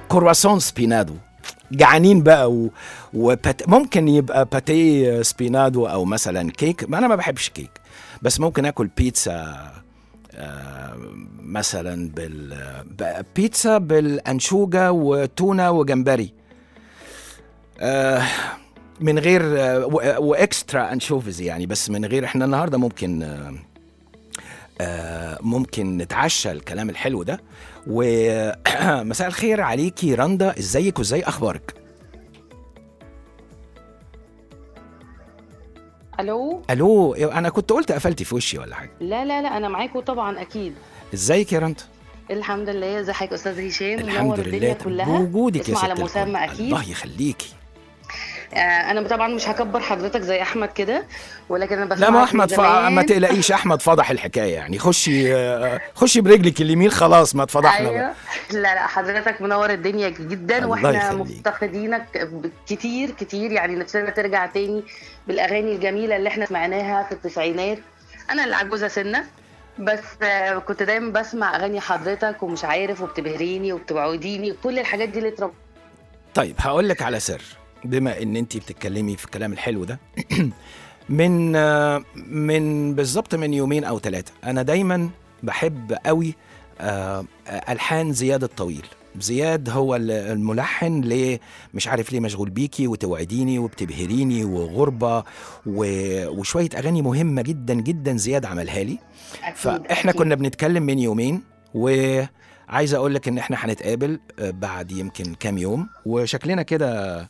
كرواسون سبينادو جعانين بقى و... وبت... ممكن يبقى باتيه سبينادو او مثلا كيك ما انا ما بحبش كيك بس ممكن اكل بيتزا آه، مثلا بال ب- بيتزا بالانشوجه وتونه وجمبري آه، من غير آه، و- واكسترا انشوفز يعني بس من غير احنا النهارده ممكن آه، آه، ممكن نتعشى الكلام الحلو ده ومساء الخير عليكي رندا ازيك وازاي اخبارك الو الو انا كنت قلت قفلتي في وشي ولا حاجه لا لا لا انا معاكم طبعا اكيد ازيك يا رندا الحمد لله ازي حضرتك استاذ هشام الحمد منور الدنيا لله كلها بوجودك يا اسمه ست على الكل. مسمى اكيد الله يخليكي آه انا طبعا مش هكبر حضرتك زي احمد كده ولكن انا بسمعك لا ما من احمد ف... زمان. ما تقلقيش احمد فضح الحكايه يعني خشي آه، خشي برجلك اليمين خلاص ما اتفضحنا بقى. ايوه لا لا حضرتك منور الدنيا جدا الله واحنا يخليك. مفتقدينك كتير كتير يعني نفسنا ترجع تاني بالاغاني الجميله اللي احنا سمعناها في التسعينات انا اللي عجوزه سنه بس آه، كنت دايما بسمع اغاني حضرتك ومش عارف وبتبهريني وبتوعديني كل الحاجات دي اللي اتربيت طيب هقول لك على سر بما ان انت بتتكلمي في الكلام الحلو ده من آه، من بالظبط من يومين او ثلاثه انا دايما بحب قوي آه، الحان زياد الطويل زياد هو ال- الملحن ل مش عارف ليه مشغول بيكي وتوعديني وبتبهريني وغربه و- وشويه اغاني مهمه جدا جدا زياد عملها لي أكيد فاحنا أكيد. كنا بنتكلم من يومين وعايز اقول لك ان احنا هنتقابل آه، بعد يمكن كام يوم وشكلنا كده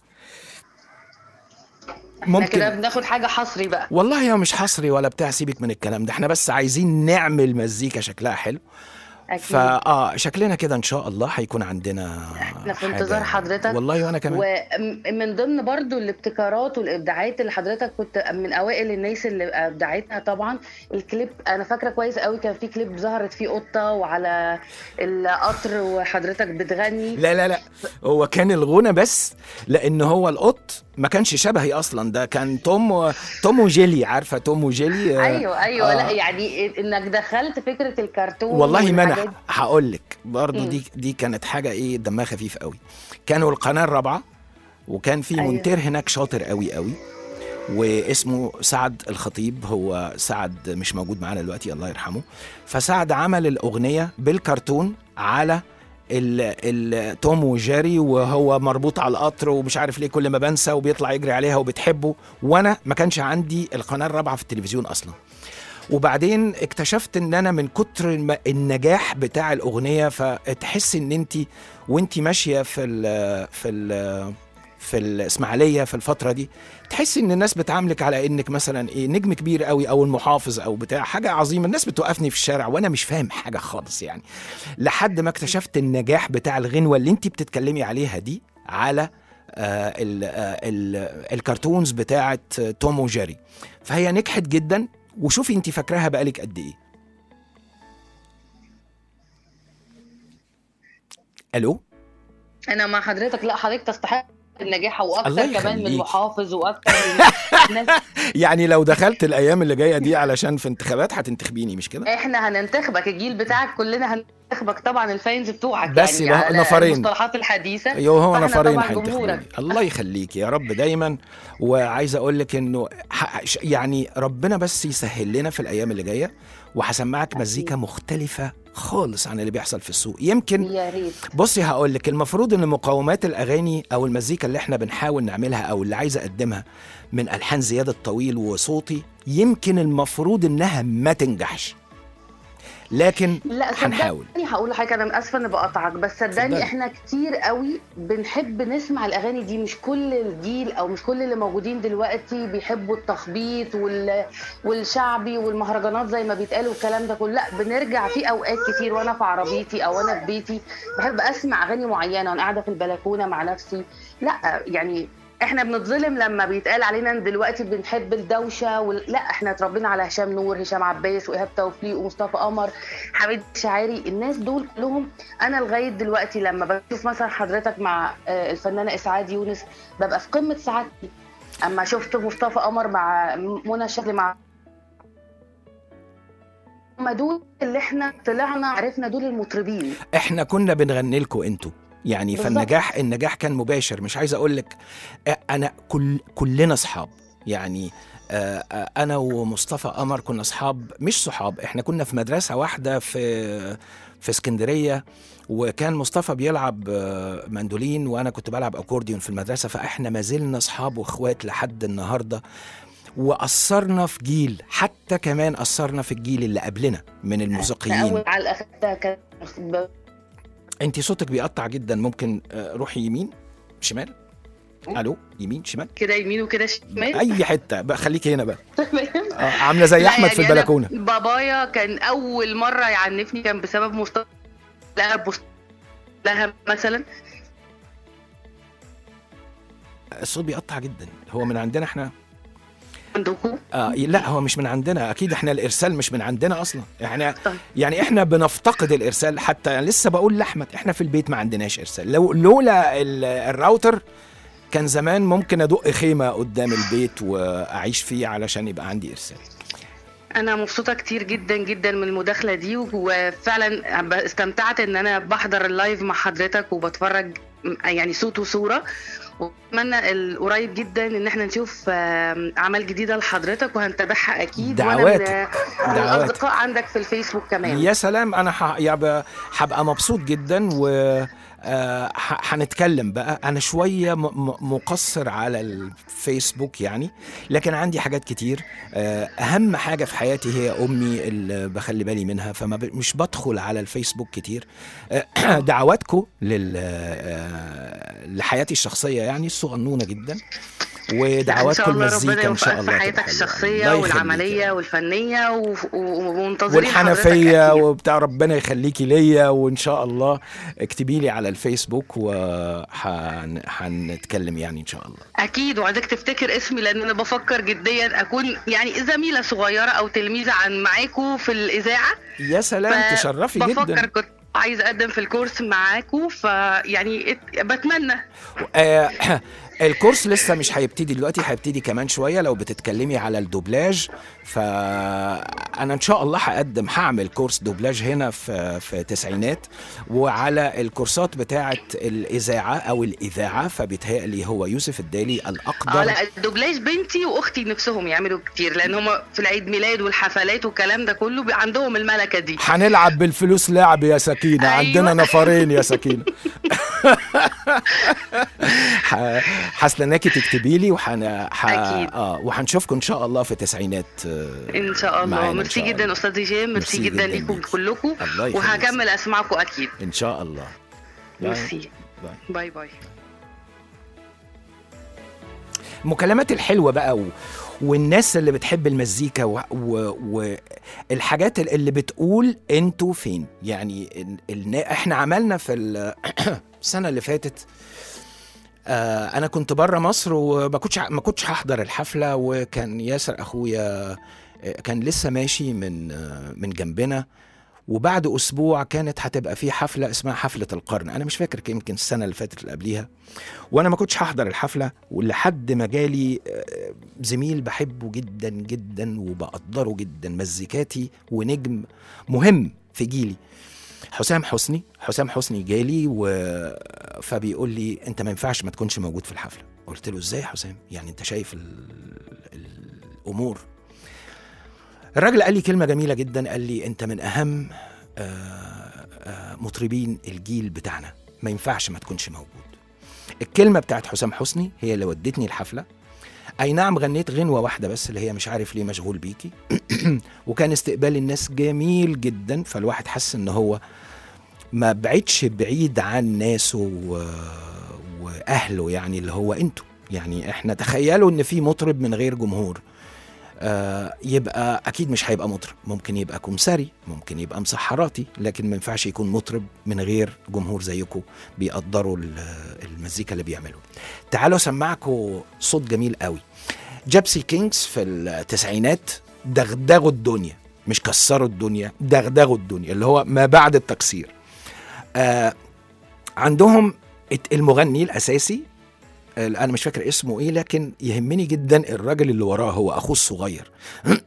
احنا كده ممكن بناخد حاجه حصري بقى والله هو مش حصري ولا بتاع سيبك من الكلام ده احنا بس عايزين نعمل مزيكا شكلها حلو اكيد فا اه شكلنا كده ان شاء الله هيكون عندنا احنا في حاجة- انتظار حضرتك والله وانا كمان ومن ضمن برضو الابتكارات والابداعات اللي حضرتك كنت من اوائل الناس اللي ابدعتها طبعا الكليب انا فاكره كويس قوي كان في كليب ظهرت فيه قطه وعلى القطر وحضرتك بتغني لا لا لا هو كان الغنى بس لان هو القط ما كانش شبهي اصلا ده كان توم و... توم وجيلي عارفه توم وجيلي آه، ايوه ايوه آه. لا يعني انك دخلت فكره الكرتون والله ما انا والحاجات هقول لك برضه مم. دي دي كانت حاجه ايه دمها خفيف قوي كانوا القناه الرابعه وكان في أيوة. مونتير هناك شاطر قوي قوي واسمه سعد الخطيب هو سعد مش موجود معانا دلوقتي الله يرحمه فسعد عمل الاغنيه بالكرتون على ال ال توم وجيري وهو مربوط على القطر ومش عارف ليه كل ما بنسى وبيطلع يجري عليها وبتحبه وانا ما كانش عندي القناه الرابعه في التلفزيون اصلا وبعدين اكتشفت ان انا من كتر الم- النجاح بتاع الاغنيه فتحس ان انت وانت ماشيه في ال في ال في الاسماعيليه في الفتره دي تحس ان الناس بتعاملك على انك مثلا ايه نجم كبير قوي او المحافظ او بتاع حاجه عظيمه الناس بتوقفني في الشارع وانا مش فاهم حاجه خالص يعني لحد ما اكتشفت النجاح بتاع الغنوه اللي انت بتتكلمي عليها دي على آه ال آه ال الكرتونز بتاعه توم وجيري فهي نجحت جدا وشوفي انت فاكراها بقالك قد ايه الو انا مع حضرتك لا حضرتك تستحق النجاح واكتر الله كمان من يخليك. محافظ واكتر من ناس يعني لو دخلت الايام اللي جايه دي علشان في انتخابات هتنتخبيني مش كده احنا هننتخبك الجيل بتاعك كلنا هننتخبك طبعا الفانز بتوعك بس يعني يبقى على نفرين. المصطلحات الحديثه ايوه هو فإحنا نفرين طبعاً هينتخبوني جمهورك. الله يخليك يا رب دايما وعايز اقول لك انه ح- ش- يعني ربنا بس يسهل لنا في الايام اللي جايه وهسمعك مزيكا مختلفه خالص عن اللي بيحصل في السوق يمكن يا ريت بصي هقول لك المفروض ان مقومات الاغاني او المزيكا اللي احنا بنحاول نعملها او اللي عايز اقدمها من الحان زياد الطويل وصوتي يمكن المفروض انها ما تنجحش لكن لا هنحاول صدقني هقول لحضرتك انا اسفه اني بقطعك بس اتفضلي. صدقني احنا كتير قوي بنحب نسمع الاغاني دي مش كل الجيل او مش كل اللي موجودين دلوقتي بيحبوا التخبيط وال... والشعبي والمهرجانات زي ما بيتقال والكلام ده كله لا بنرجع في اوقات كتير وانا في عربيتي او انا في بيتي بحب اسمع اغاني معينه وانا قاعده في البلكونه مع نفسي لا يعني احنا بنتظلم لما بيتقال علينا ان دلوقتي بنحب الدوشه وال... لا احنا اتربينا على هشام نور هشام عباس وايهاب توفيق ومصطفى قمر حميد شاعري الناس دول كلهم انا لغايه دلوقتي لما بشوف مثلا حضرتك مع آه، الفنانه اسعاد يونس ببقى في قمه سعادتي اما شفت مصطفى قمر مع منى الشاذلي مع هم دول اللي احنا طلعنا عرفنا دول المطربين احنا كنا بنغني لكم انتوا يعني بالظبط. فالنجاح النجاح كان مباشر مش عايز اقول لك آه، انا كل كلنا اصحاب يعني آه، آه، انا ومصطفى قمر كنا اصحاب مش صحاب احنا كنا في مدرسه واحده في في اسكندريه وكان مصطفى بيلعب آه، مندولين وانا كنت بلعب اكورديون في المدرسه فاحنا ما زلنا اصحاب واخوات لحد النهارده واثرنا في جيل حتى كمان اثرنا في الجيل اللي قبلنا من الموسيقيين اول على الاخر كان ب- انت صوتك بيقطع جدا ممكن آه، روحي يمين شمال الو يمين شمال كده يمين وكده شمال اي حته بقى خليكي هنا بقى آه، عامله زي لا احمد في يعني أنا البلكونه بابايا كان اول مره يعنفني كان بسبب مصطفى لها بوست لها مثلا الصوت بيقطع جدا هو من عندنا احنا عندكم آه لا هو مش من عندنا اكيد احنا الارسال مش من عندنا اصلا احنا طيب. يعني احنا بنفتقد الارسال حتى يعني لسه بقول لاحمد احنا في البيت ما عندناش ارسال لو لولا ال- الراوتر كان زمان ممكن ادق خيمه قدام البيت واعيش فيه علشان يبقى عندي ارسال انا مبسوطه كتير جدا جدا من المداخله دي وفعلا ب- استمتعت ان انا بحضر اللايف مع حضرتك وبتفرج م- يعني صوت وصوره واتمنى القريب جدا ان احنا نشوف آم، اعمال جديده لحضرتك وهنتابعها اكيد دعواتك. وانا من- من دعواتك. الاصدقاء عندك في الفيسبوك كمان يا سلام انا ح- يبقى- هبقى مبسوط جدا و آه، ح- هنتكلم بقى انا شويه م- م- مقصر على الفيسبوك يعني لكن عندي حاجات كتير آه، اهم حاجه في حياتي هي امي اللي بخلي بالي منها فما ب- مش بدخل على الفيسبوك كتير آه، دعواتكم لل آه، لحياتي الشخصيه يعني الصغنونه جدا ان ودعواتكم شاء الله ربنا المزيكا ان شاء يوفقك الله في تبقى حياتك حلوة. الشخصيه الله يخليك يا والعمليه رب. والفنيه و- و- ومنتظرين والحنفيه حضرتك أكيد. وبتاع ربنا يخليكي ليا وان شاء الله اكتبي لي على الفيسبوك وهنتكلم يعني ان شاء الله اكيد وعايزك تفتكر اسمي لان انا بفكر جديا اكون يعني زميله صغيره او تلميذه عن معاكو في الاذاعه يا سلام ف- تشرفي بفكر جدا كنت عايزه اقدم في الكورس معاكو فيعني ات- بتمنى آه الكورس لسه مش هيبتدي دلوقتي هيبتدي كمان شويه لو بتتكلمي على الدوبلاج فانا ان شاء الله هقدم هعمل كورس دوبلاج هنا في في تسعينات وعلى الكورسات بتاعه الاذاعه او الاذاعه فبيتهيألي هو يوسف الدالي اه الاقدر لا الدوبلاج بنتي واختي نفسهم يعملوا كتير لان هم في العيد ميلاد والحفلات والكلام ده كله بي- عندهم الملكه دي هنلعب بالفلوس لعب يا سكينة أيوة. عندنا نفرين يا سكينة ح- هستناكي تكتبي لي وحن ح... أكيد. اه وهنشوفكم ان شاء الله في تسعينات آه، ان شاء معانا الله إن ميرسي شاء جدا الله. استاذ هشام ميرسي ميرسي جدا جداً ليكم ليكي. كلكم الله يخليك. وهكمل اسمعكم اكيد ان شاء الله باي. ميرسي باي. باي باي المكالمات الحلوه بقى و... والناس اللي بتحب المزيكا والحاجات و... والحاجات اللي بتقول انتوا فين يعني ال... ال... احنا عملنا في ال- السنه اللي فاتت آه انا كنت بره مصر وما كنتش ع- ما كنتش هحضر الحفله وكان ياسر اخويا آه، كان لسه ماشي من آه، من جنبنا وبعد اسبوع كانت هتبقى في حفله اسمها حفله القرن انا مش فاكر كان يمكن السنه اللي فاتت اللي قبليها وانا ما كنتش هحضر الحفله ولحد ما جالي آه، زميل بحبه جدا جدا وبقدره جدا مزيكاتي ونجم مهم في جيلي حسام حسني حسام حسني جالي و... فبيقول لي انت ما ينفعش ما تكونش موجود في الحفله قلت له ازاي يا حسام يعني انت شايف ال... الامور الراجل قال لي كلمه جميله جدا قال لي انت من اهم آه، آه، مطربين الجيل بتاعنا ما ينفعش ما تكونش موجود الكلمه بتاعت حسام حسني هي اللي ودتني الحفله اي نعم غنيت غنوه واحده بس اللي هي مش عارف ليه مشغول بيكي وكان استقبال الناس جميل جدا فالواحد حس ان هو ما بعدش بعيد عن ناسه و... واهله يعني اللي هو انتوا يعني احنا تخيلوا ان في مطرب من غير جمهور آه يبقى اكيد مش هيبقى مطرب ممكن يبقى كمساري ممكن يبقى مسحراتي لكن ما ينفعش يكون مطرب من غير جمهور زيكم بيقدروا ال- المزيكا اللي بيعملوا تعالوا اسمعكم صوت جميل قوي جابسي كينجز في التسعينات دغدغوا الدنيا مش كسروا الدنيا دغدغوا الدنيا اللي هو ما بعد التكسير آه عندهم الت- المغني الاساسي آه، انا مش فاكر اسمه ايه لكن يهمني جدا الراجل اللي وراه هو اخوه الصغير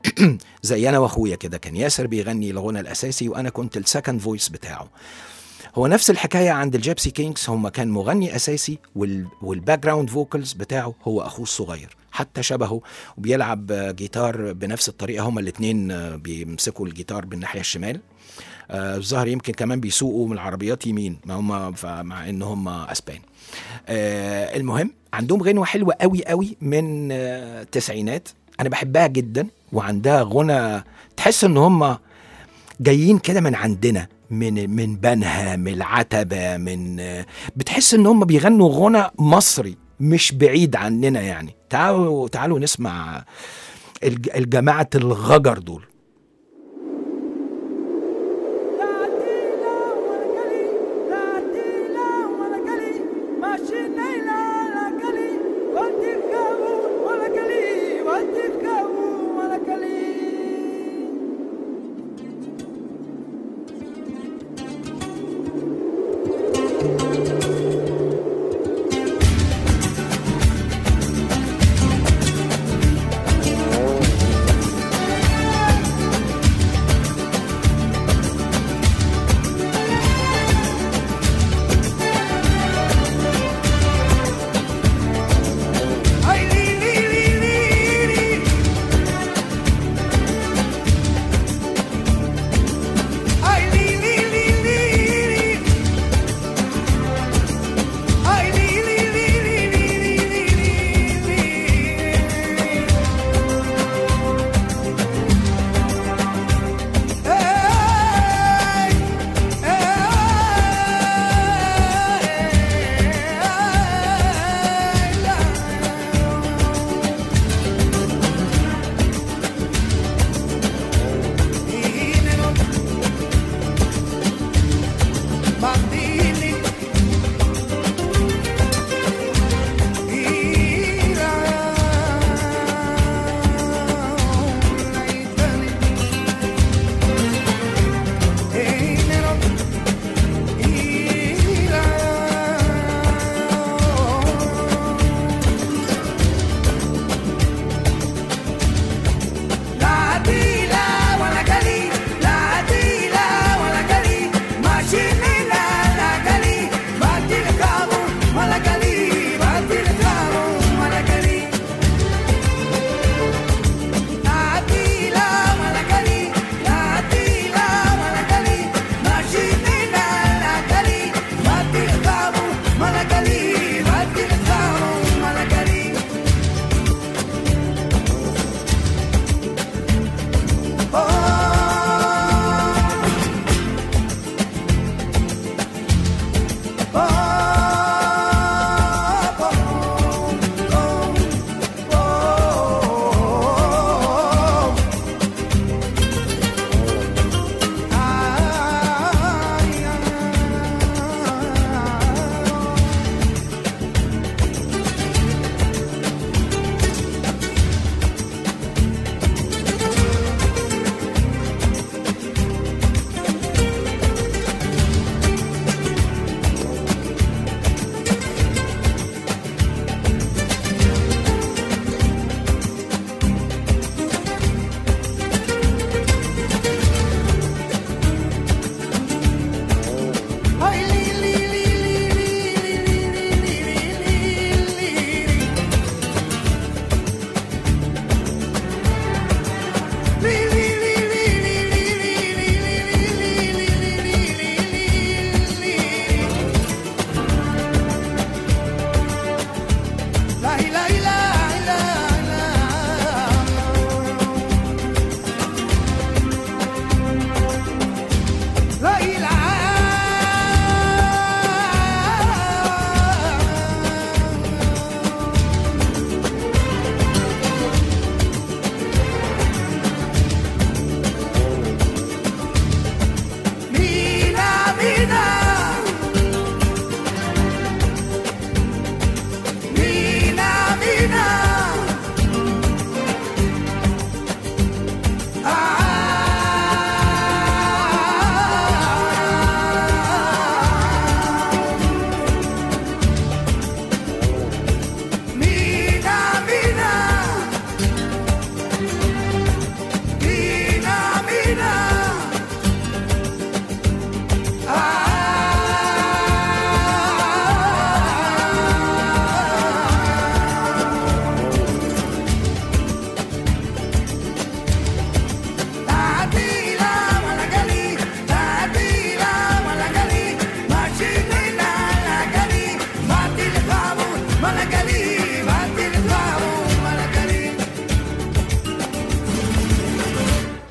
زي انا واخويا كده كان ياسر بيغني الغنى الاساسي وانا كنت السكند فويس بتاعه هو نفس الحكايه عند الجيبسي كينجز هم كان مغني اساسي وال والباك جراوند فوكالز بتاعه هو اخوه الصغير حتى شبهه وبيلعب آه، جيتار بنفس الطريقه هما الاثنين بيمسكوا الجيتار بالناحيه الشمال آه، الظاهر يمكن كمان بيسوقوا من العربيات يمين ما هم مع ان هم اسبان آه، المهم عندهم غنوه حلوه قوي قوي من آه، التسعينات انا بحبها جدا وعندها غنى تحس ان هم جايين كده من عندنا من من بنها من العتبه من آه، بتحس ان هم بيغنوا غنى مصري مش بعيد عننا يعني تعالوا تعالوا نسمع الج- الجماعه الغجر دول Thank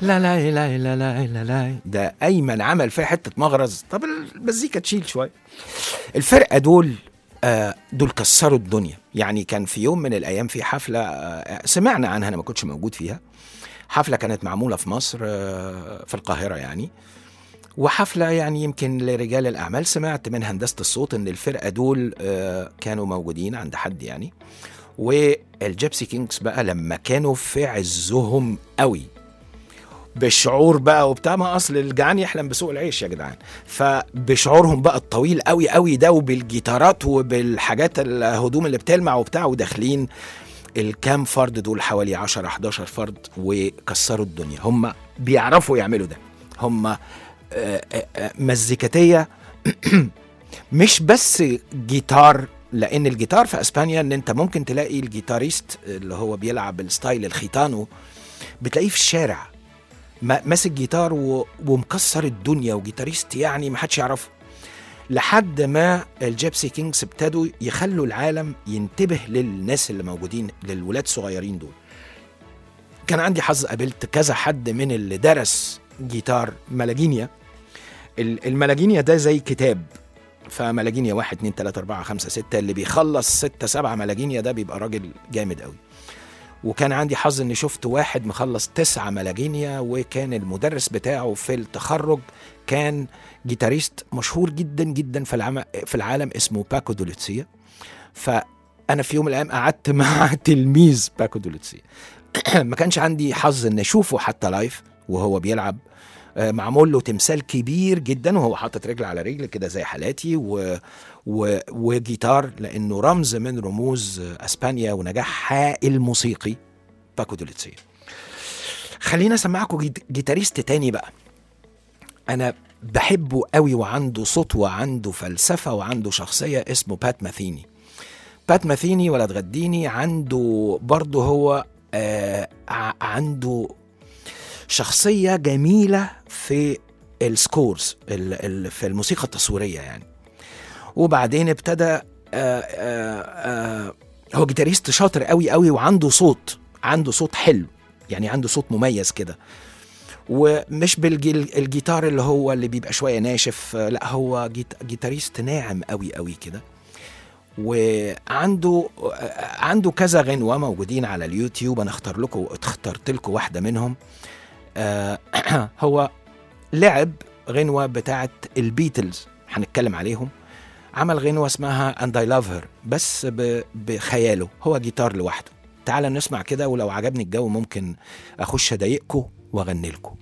لا لا لا لا لا لا لا ده ايمن عمل فيها حته مغرز طب المزيكا تشيل شويه الفرقه دول آه، دول كسروا الدنيا يعني كان في يوم من الايام في حفله آه، سمعنا عنها انا ما كنتش موجود فيها حفله كانت معموله في مصر آه، في القاهره يعني وحفله يعني يمكن لرجال الاعمال سمعت من هندسه الصوت ان الفرقه دول آه، كانوا موجودين عند حد يعني والجيبسي كينجز بقى لما كانوا في عزهم قوي بالشعور بقى وبتاع ما اصل الجعان يحلم بسوق العيش يا جدعان فبشعورهم بقى الطويل قوي قوي ده وبالجيتارات وبالحاجات الهدوم اللي بتلمع وبتاع وداخلين الكام فرد دول حوالي 10 11 فرد وكسروا الدنيا هم بيعرفوا يعملوا ده هم آه، آه، آه، مزيكاتيه مش بس جيتار لان الجيتار في اسبانيا ان انت ممكن تلاقي الجيتاريست اللي هو بيلعب الستايل الخيتانو بتلاقيه في الشارع ما- ماسك جيتار و... ومكسر الدنيا وجيتاريست يعني ما حدش يعرفه لحد ما الجيبسي كينجز ابتدوا يخلوا العالم ينتبه للناس اللي موجودين للولاد الصغيرين دول كان عندي حظ قابلت كذا حد من اللي درس جيتار ملاجينيا ال- الملاجينيا ده زي كتاب فملاجينيا واحد اتنين تلاتة أربعة خمسة ستة اللي بيخلص ستة سبعة ملاجينيا ده بيبقى راجل جامد قوي وكان عندي حظ اني شفت واحد مخلص تسعة ملاجينيا وكان المدرس بتاعه في التخرج كان جيتاريست مشهور جدا جدا في العالم في العالم اسمه باكو دوليتسيا فانا في يوم من الايام قعدت مع تلميذ باكو دوليتسيا ما كانش عندي حظ ان اشوفه حتى لايف وهو بيلعب آه، معمول له تمثال كبير جدا وهو حاطط رجل على رجل كده زي حالاتي و... و... وجيتار لانه رمز من رموز آه، اسبانيا ونجاحها الموسيقي باكو دوليتسيا خلينا اسمعكم جيت- جيتاريست تاني بقى انا بحبه قوي وعنده صوت وعنده فلسفه وعنده شخصيه اسمه بات ماثيني بات ماثيني ولا تغديني عنده برضه هو آه ع- عنده شخصيه جميله في السكورز ال- ال- في الموسيقى التصويريه يعني وبعدين ابتدى آه آه آه هو جيتاريست شاطر قوي قوي وعنده صوت عنده صوت حلو يعني عنده صوت مميز كده ومش بالجيتار اللي هو اللي بيبقى شويه ناشف آه، لا هو جيت جيتاريست ناعم قوي قوي كده وعنده آه، عنده كذا غنوه موجودين على اليوتيوب انا اختار لكم اخترت لكم واحده منهم آه، هو لعب غنوه بتاعت البيتلز هنتكلم عليهم عمل غنوه اسمها And I Love Her بس ب- بخياله هو جيتار لوحده تعال نسمع كده ولو عجبني الجو ممكن اخش اضايقكم واغني لكم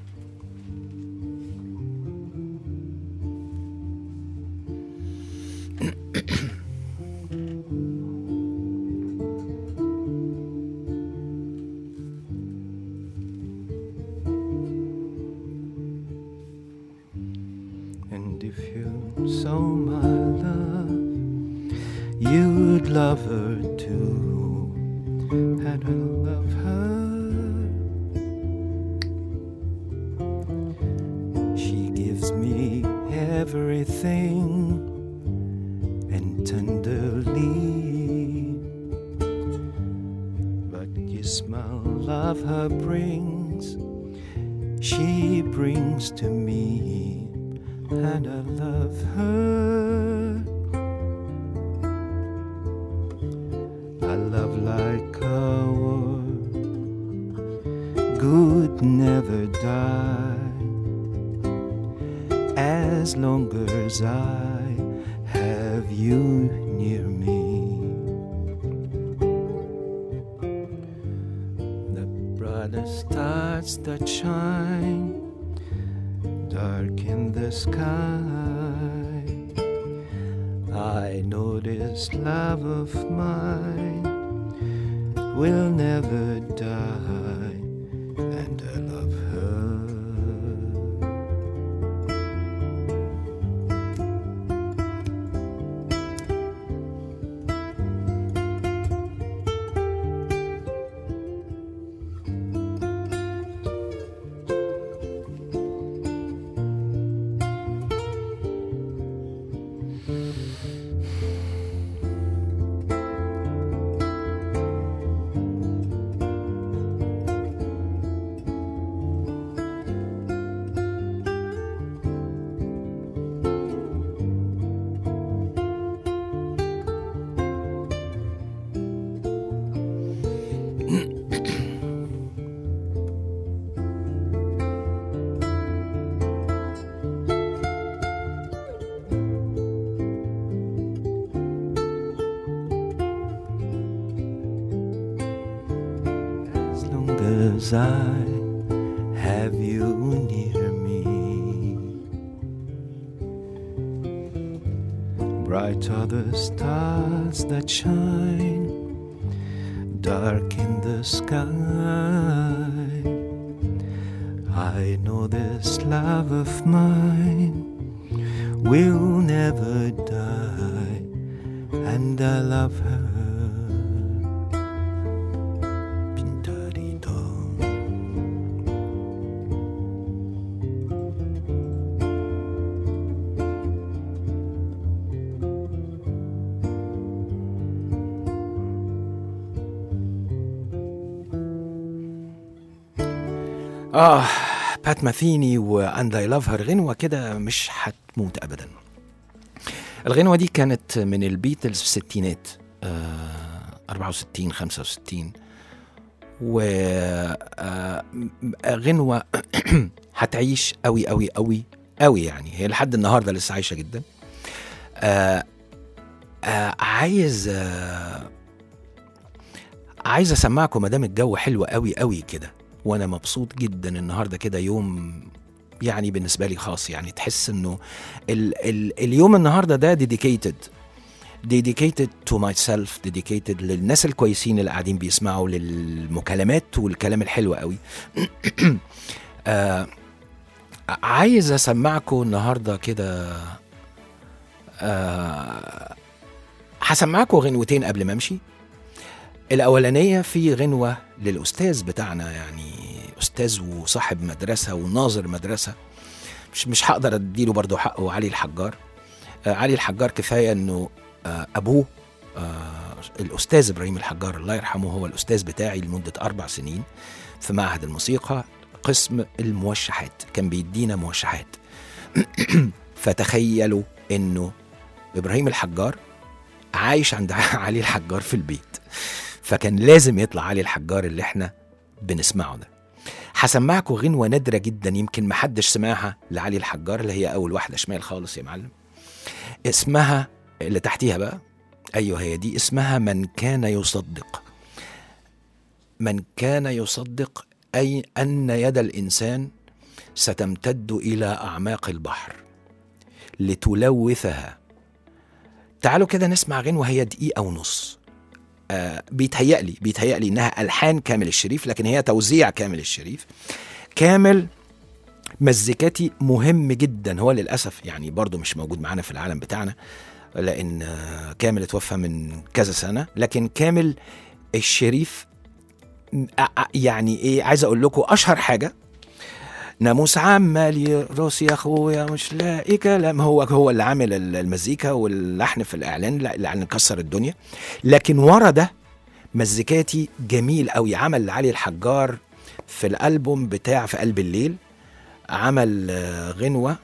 And if you saw my love, you'd love her too. And I love her. She gives me everything and tenderly. But you smell love her brings, she brings to me, and I love her. I love like our good never die as long as I have you near me. The brightest stars that shine dark in the sky. I know this love of mine will never die, and I love her. as I have you near me. Bright are the stars that shine, dark in the sky. I know this love of mine will never die, and I love her. Pintadito. اه بات ماثيني واند اي لاف هير غنوه كده مش هتموت ابدا الغنوه دي كانت من البيتلز في الستينات آه 64 65 و آه، غنوه هتعيش قوي قوي قوي قوي يعني هي لحد النهارده لسه عايشه جدا آه آه عايز آه عايز اسمعكم ما دام الجو حلو قوي قوي كده وانا مبسوط جدا النهارده كده يوم يعني بالنسبه لي خاص يعني تحس انه ال ال اليوم النهارده ده ديديكيتد dedicated to myself dedicated للناس الكويسين اللي قاعدين بيسمعوا للمكالمات والكلام الحلو قوي آه عايز اسمعكم النهارده كده آه هسمعكم غنوتين قبل ما امشي الاولانيه في غنوه للاستاذ بتاعنا يعني استاذ وصاحب مدرسه وناظر مدرسه مش مش هقدر اديله برضه حقه علي الحجار آه علي الحجار كفايه انه آه ابوه آه الاستاذ ابراهيم الحجار الله يرحمه هو الاستاذ بتاعي لمده اربع سنين في معهد الموسيقى قسم الموشحات كان بيدينا موشحات فتخيلوا انه ابراهيم الحجار عايش عند علي الحجار في البيت فكان لازم يطلع علي الحجار اللي احنا بنسمعه ده هسمعكم غنوة نادرة جدا يمكن محدش سمعها لعلي الحجار اللي هي أول واحدة شمال خالص يا معلم اسمها اللي تحتيها بقى أيوه هي دي اسمها من كان يصدق من كان يصدق أي أن يد الإنسان ستمتد إلى أعماق البحر لتلوثها تعالوا كده نسمع غنوة هي دقيقة ونص آه بيتهيألي بيتهيألي إنها ألحان كامل الشريف لكن هي توزيع كامل الشريف كامل مزيكاتي مهم جدا هو للأسف يعني برضه مش موجود معانا في العالم بتاعنا لأن آه، كامل اتوفى من كذا سنة لكن كامل الشريف آه، آه، يعني إيه عايز أقول لكم أشهر حاجة ناموس عمال يرقص يا اخويا مش لاقي كلام هو هو اللي عامل ال- المزيكا واللحن في الاعلان لا- اللي كسر الدنيا لكن ورا ده مزيكاتي جميل قوي عمل علي الحجار في الالبوم بتاع في قلب الليل عمل آه، غنوه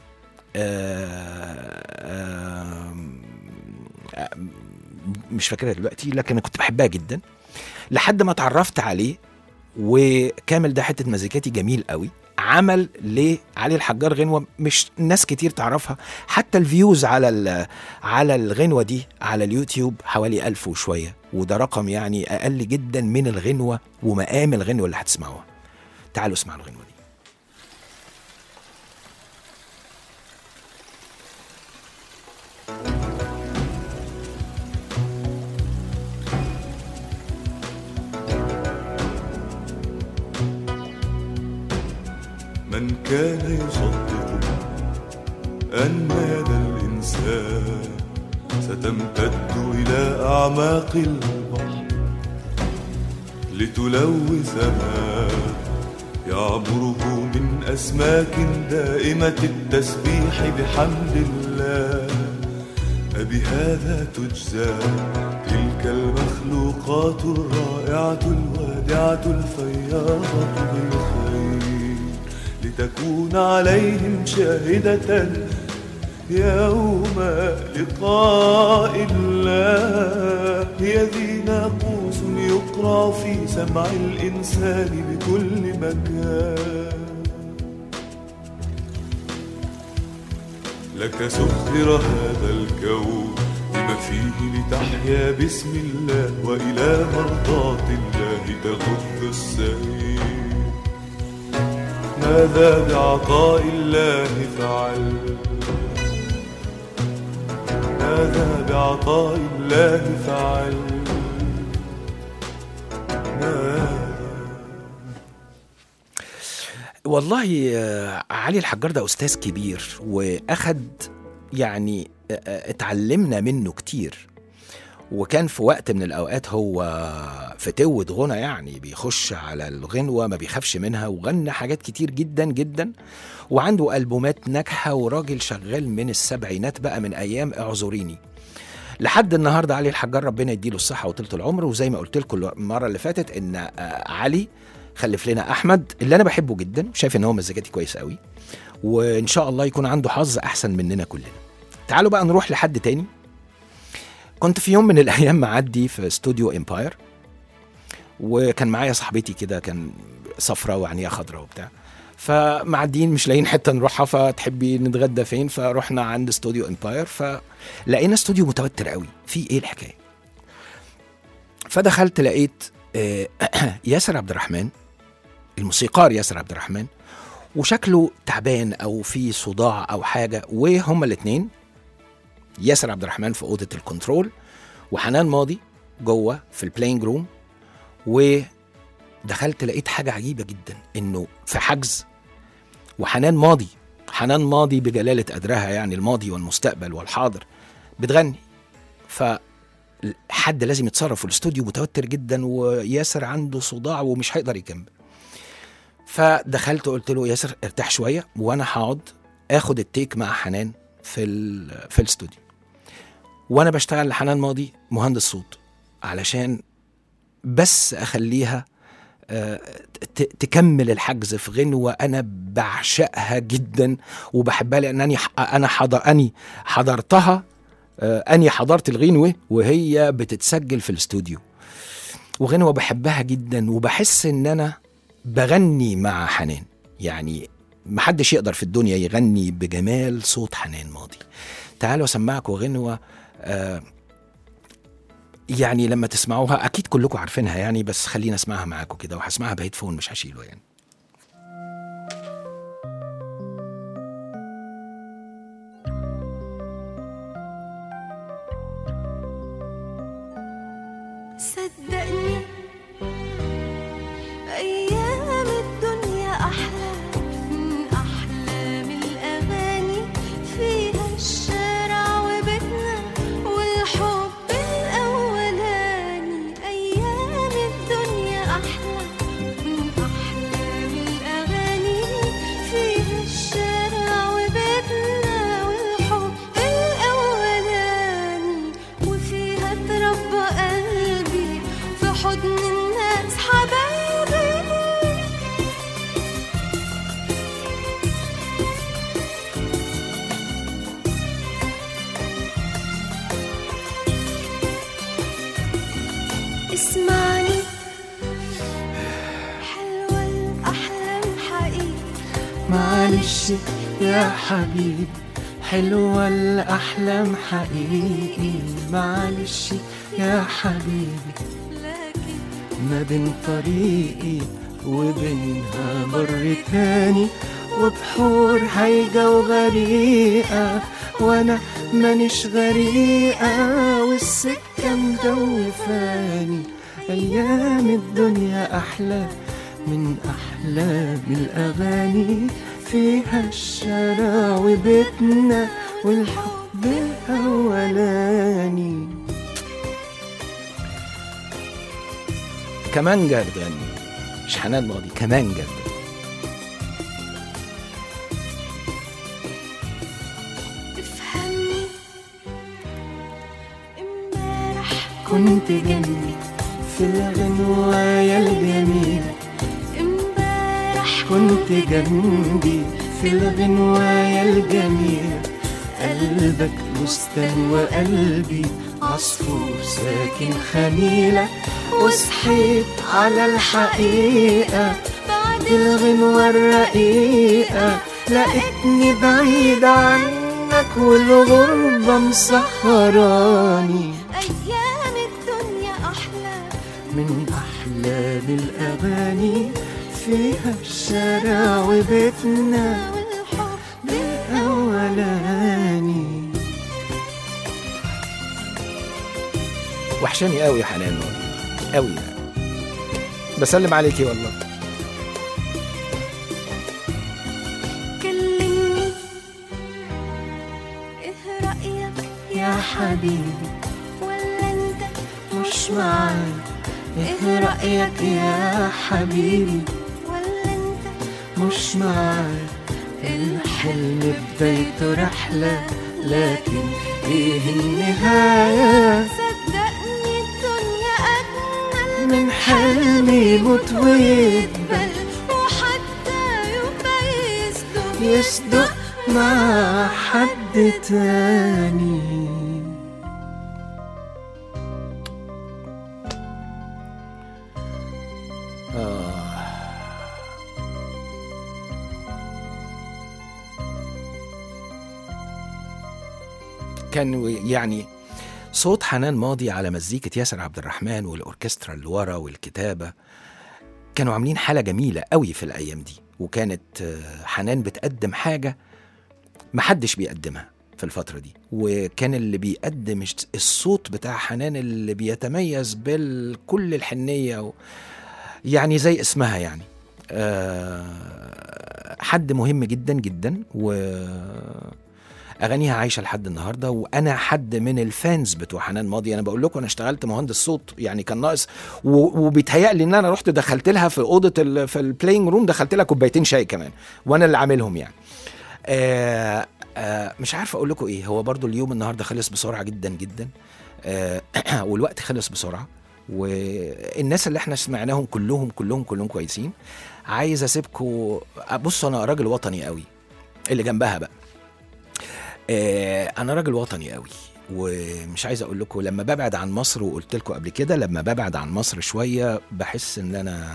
آه، آه، مش فاكرها دلوقتي لكن انا كنت بحبها جدا لحد ما اتعرفت عليه وكامل ده حته مزيكاتي جميل قوي عمل لعلي الحجار غنوه مش ناس كتير تعرفها حتى الفيوز على ال- على الغنوه دي على اليوتيوب حوالي ألف وشويه وده رقم يعني اقل جدا من الغنوه ومقام الغنوه اللي هتسمعوها تعالوا اسمعوا الغنوه دي من كان يصدق أن يد الإنسان ستمتد إلى أعماق البحر لتلوث ما يعبره من أسماك دائمة التسبيح بحمد الله أبهذا تجزى تلك المخلوقات الرائعة الوادعة الفياضة بالخير لتكون عليهم شاهدة يوم لقاء الله هي ذي ناقوس يقرأ في سمع الإنسان بكل مكان لك سخر هذا الكون بما فيه لتحيا باسم الله وإلى مرضاة الله تغض السير هذا بعطاء الله فعل هذا بعطاء الله فعل هذا والله آه، علي الحجار ده استاذ كبير واخد يعني آه، آه، اتعلمنا منه كتير وكان في وقت من الاوقات هو فتوة غنى يعني بيخش على الغنوة ما بيخافش منها وغنى حاجات كتير جدا جدا وعنده ألبومات ناجحة وراجل شغال من السبعينات بقى من أيام اعذريني لحد النهارده علي الحجار ربنا يديله الصحة وطولة العمر وزي ما قلت لكم المرة اللي فاتت إن آه، علي خلف لنا أحمد اللي أنا بحبه جدا شايف إن هو مزاجاتي كويس قوي وإن شاء الله يكون عنده حظ أحسن مننا كلنا تعالوا بقى نروح لحد تاني كنت في يوم من الايام معدي في استوديو امباير وكان معايا صاحبتي كده كان صفرة وعينيها خضراء وبتاع فمعديين مش لاقيين حته نروحها فتحبي نتغدى فين فرحنا عند استوديو امباير فلقينا استوديو متوتر قوي في ايه الحكايه فدخلت لقيت آه، ياسر عبد الرحمن الموسيقار ياسر عبد الرحمن وشكله تعبان او في صداع او حاجه وهما الاثنين ياسر عبد الرحمن في اوضه الكنترول وحنان ماضي جوه في البلاينج روم ودخلت لقيت حاجه عجيبه جدا انه في حجز وحنان ماضي حنان ماضي بجلاله قدرها يعني الماضي والمستقبل والحاضر بتغني ف حد لازم يتصرف في الاستوديو متوتر جدا وياسر عنده صداع ومش هيقدر يكمل فدخلت قلت له ياسر ارتاح شويه وانا هقعد اخد التيك مع حنان في ال- في الاستوديو وانا بشتغل لحنان ماضي مهندس صوت علشان بس اخليها آه، ت- تكمل الحجز في غنوة أنا بعشقها جدا وبحبها لأنني ح- أنا حضر أني حضرتها آه، أني حضرت الغنوة وهي بتتسجل في الاستوديو وغنوة بحبها جدا وبحس إن أنا بغني مع حنان يعني محدش يقدر في الدنيا يغني بجمال صوت حنان ماضي تعالوا اسمعكم غنوة آه يعني لما تسمعوها اكيد كلكم عارفينها يعني بس خلينا اسمعها معاكم كده وهسمعها بهيدفون مش هشيله يعني صدقني أيام الدنيا أحلى من أحلام الأغاني فيها الشارع وبيتنا والحب الأولاني أيام الدنيا أحلى من أحلام الأغاني فيها الشارع وبيتنا والحب الأولاني وفيها تربى قلبي في حضن الناس حبايبي اسمعني حلوة الأحلام حقيقي معلش يا حبيبي حلوة الأحلام حقيقي معلش يا حبيبي لكن ما بين طريقي وبينها بر تاني وبحور هايجة وغريقة وانا مانيش غريقة والسكة مدوفاني ايام الدنيا احلى من احلام الاغاني فيها الشارع وبيتنا والحب الاولاني كمانجا بتغني مش حنان ماضي كمانجا بتغني. افهمني امبارح كنت جنبي في الغنوايا الجميلة امبارح كنت جنبي في الغنوايا الجميلة قلبك بستان وقلبي عصفور ساكن خميلة وصحيت على الحقيقة بعد الغنوة الرقيقة لقيتني بعيد عنك والغربة مسهراني ايام الدنيا احلى من أحلام الأغاني فيها الشارع وبيتنا والحب الأولاني وحشاني قوي يا حنان والله قوي يعني بسلم عليكي والله كلمني ايه رأيك يا حبيبي ولا انت مش معاك ايه رأيك يا حبيبي ولا انت مش معاك الحلم بدايته رحلة لكن ايه النهاية صدقني الدنيا أجمل من حلم يموت ويدبل بل وحتى يبقى يصدق يصدق مع حد تاني كان يعني صوت حنان ماضي على مزيكة ياسر عبد الرحمن والأوركسترا اللي ورا والكتابة كانوا عاملين حالة جميلة قوي في الأيام دي وكانت آه، حنان بتقدم حاجة محدش بيقدمها في الفترة دي وكان اللي بيقدم الش- الصوت بتاع حنان اللي بيتميز بكل الحنية و... يعني زي اسمها يعني آه، حد مهم جدا جدا و اغانيها عايشه لحد النهارده وانا حد من الفانز بتوع حنان ماضي انا بقول لكم انا اشتغلت مهندس صوت يعني كان ناقص و- وبيتهيألي ان انا رحت دخلت لها في اوضه ال- في البلاينج روم دخلت لها كوبايتين شاي كمان وانا اللي عاملهم يعني آه آه مش عارف اقول لكم ايه هو برضو اليوم النهارده خلص بسرعه جدا جدا آه والوقت خلص بسرعه والناس اللي احنا سمعناهم كلهم كلهم كلهم كويسين عايز اسيبكم بصوا انا راجل وطني قوي اللي جنبها بقى آه، انا راجل وطني قوي ومش عايز اقول لكم لما ببعد عن مصر وقلت لكم قبل كده لما ببعد عن مصر شويه بحس ان انا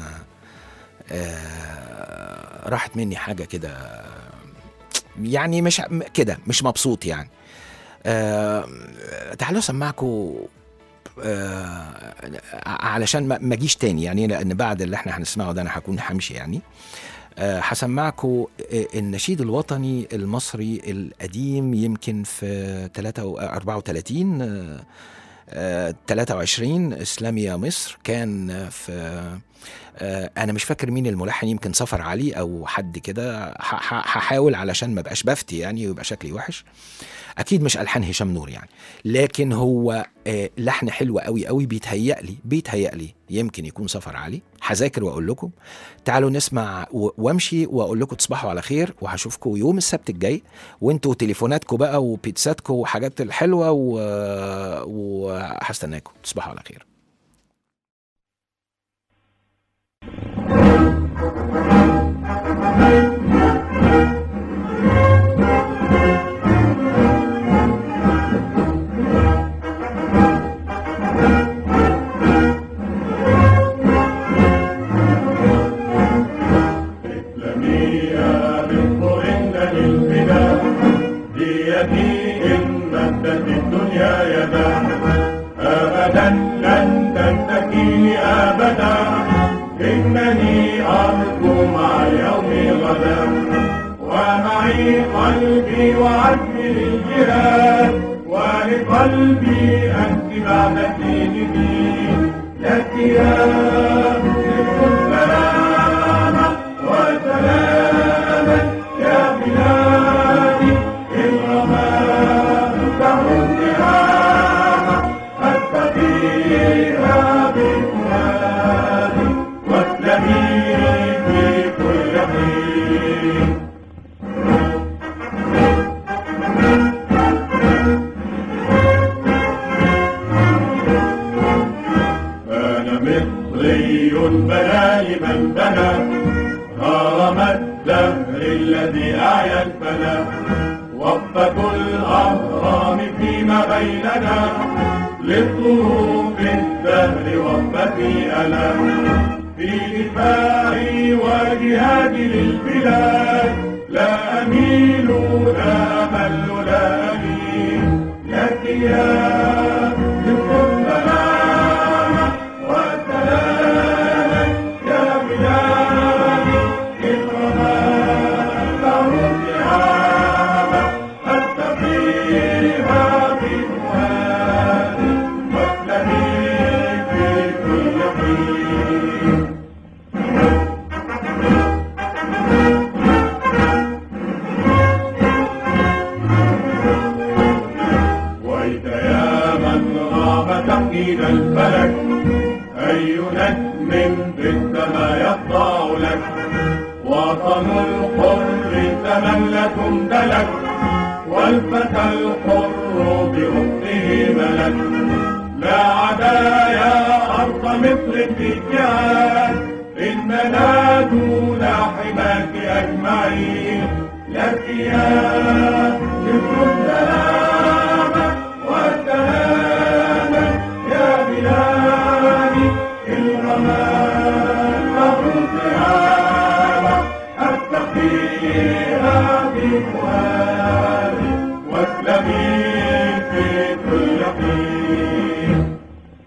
آه، راحت مني حاجه كده يعني مش م- كده مش مبسوط يعني آه، تعالوا اسمعكم آه، علشان ما ما اجيش تاني يعني لان بعد اللي احنا هنسمعه ده انا هكون همشي يعني آه، هسمعكم آه، النشيد الوطني المصري القديم يمكن في 3 34 آه، آه، 23 اسلام يا مصر كان آه، في آه، انا مش فاكر مين الملحن يمكن سفر علي او حد كده ح- ح- هحاول علشان ما بقاش بفتي يعني ويبقى شكلي وحش اكيد مش الحان هشام نور يعني لكن هو آه، لحن حلو قوي قوي بيتهيأ لي بيتهيأ لي يمكن يكون سفر علي هذاكر واقول لكم تعالوا نسمع و- وامشي واقول لكم تصبحوا على خير وهشوفكم يوم السبت الجاي وانتوا تليفوناتكم بقى وبيتزاتكم وحاجات الحلوه و... وهستناكم تصبحوا على خير إسلامية بالطرن للفداء بيدي إن مدت الدنيا يدا أبدا لن تنتهي أبدا إنني أرجو مع اليوم غدا ومعي قلبي وعزمي للجهاد ولقلبي أنت بعد الدين دين لك يا نصف السلامة وسلاما يا بلادي الغمام دهر النهام أستقيها بفؤادي واسلمي في كل حين أنا مصري بنى لمن بنى هرم الدهر الذي أعيا الفنا وقفة الأهرام فيما بيننا لظروف الدهر وقفتي أنا في دفاعي وجهادي للبلاد لا أميل لا أمل لا ألين لك يا مصر السلام وسلاما يا بلادي من لكم دلك والفتى الحر بأخته ملك لا عدا يا أرض مصر في جهاد إننا دون حماك أجمعين لك يا مصر السلامة والسلامة يا بلادي الغمام مبروك هذا أستقيها بفؤادي واسلمي في كل حين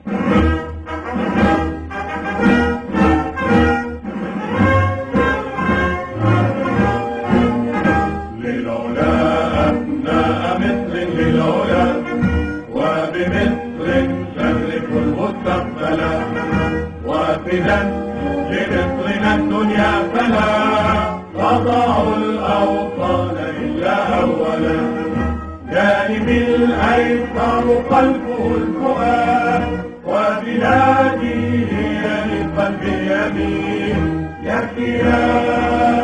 للعلا أبناء مصر للعلا وبمصر شرف المستقبل وافدا لمصرنا الدنيا فلا تضع الأوطان إلا أولا جانب الأيسر قلبه الفؤاد وبلادي هي للقلب اليمين يكفي يا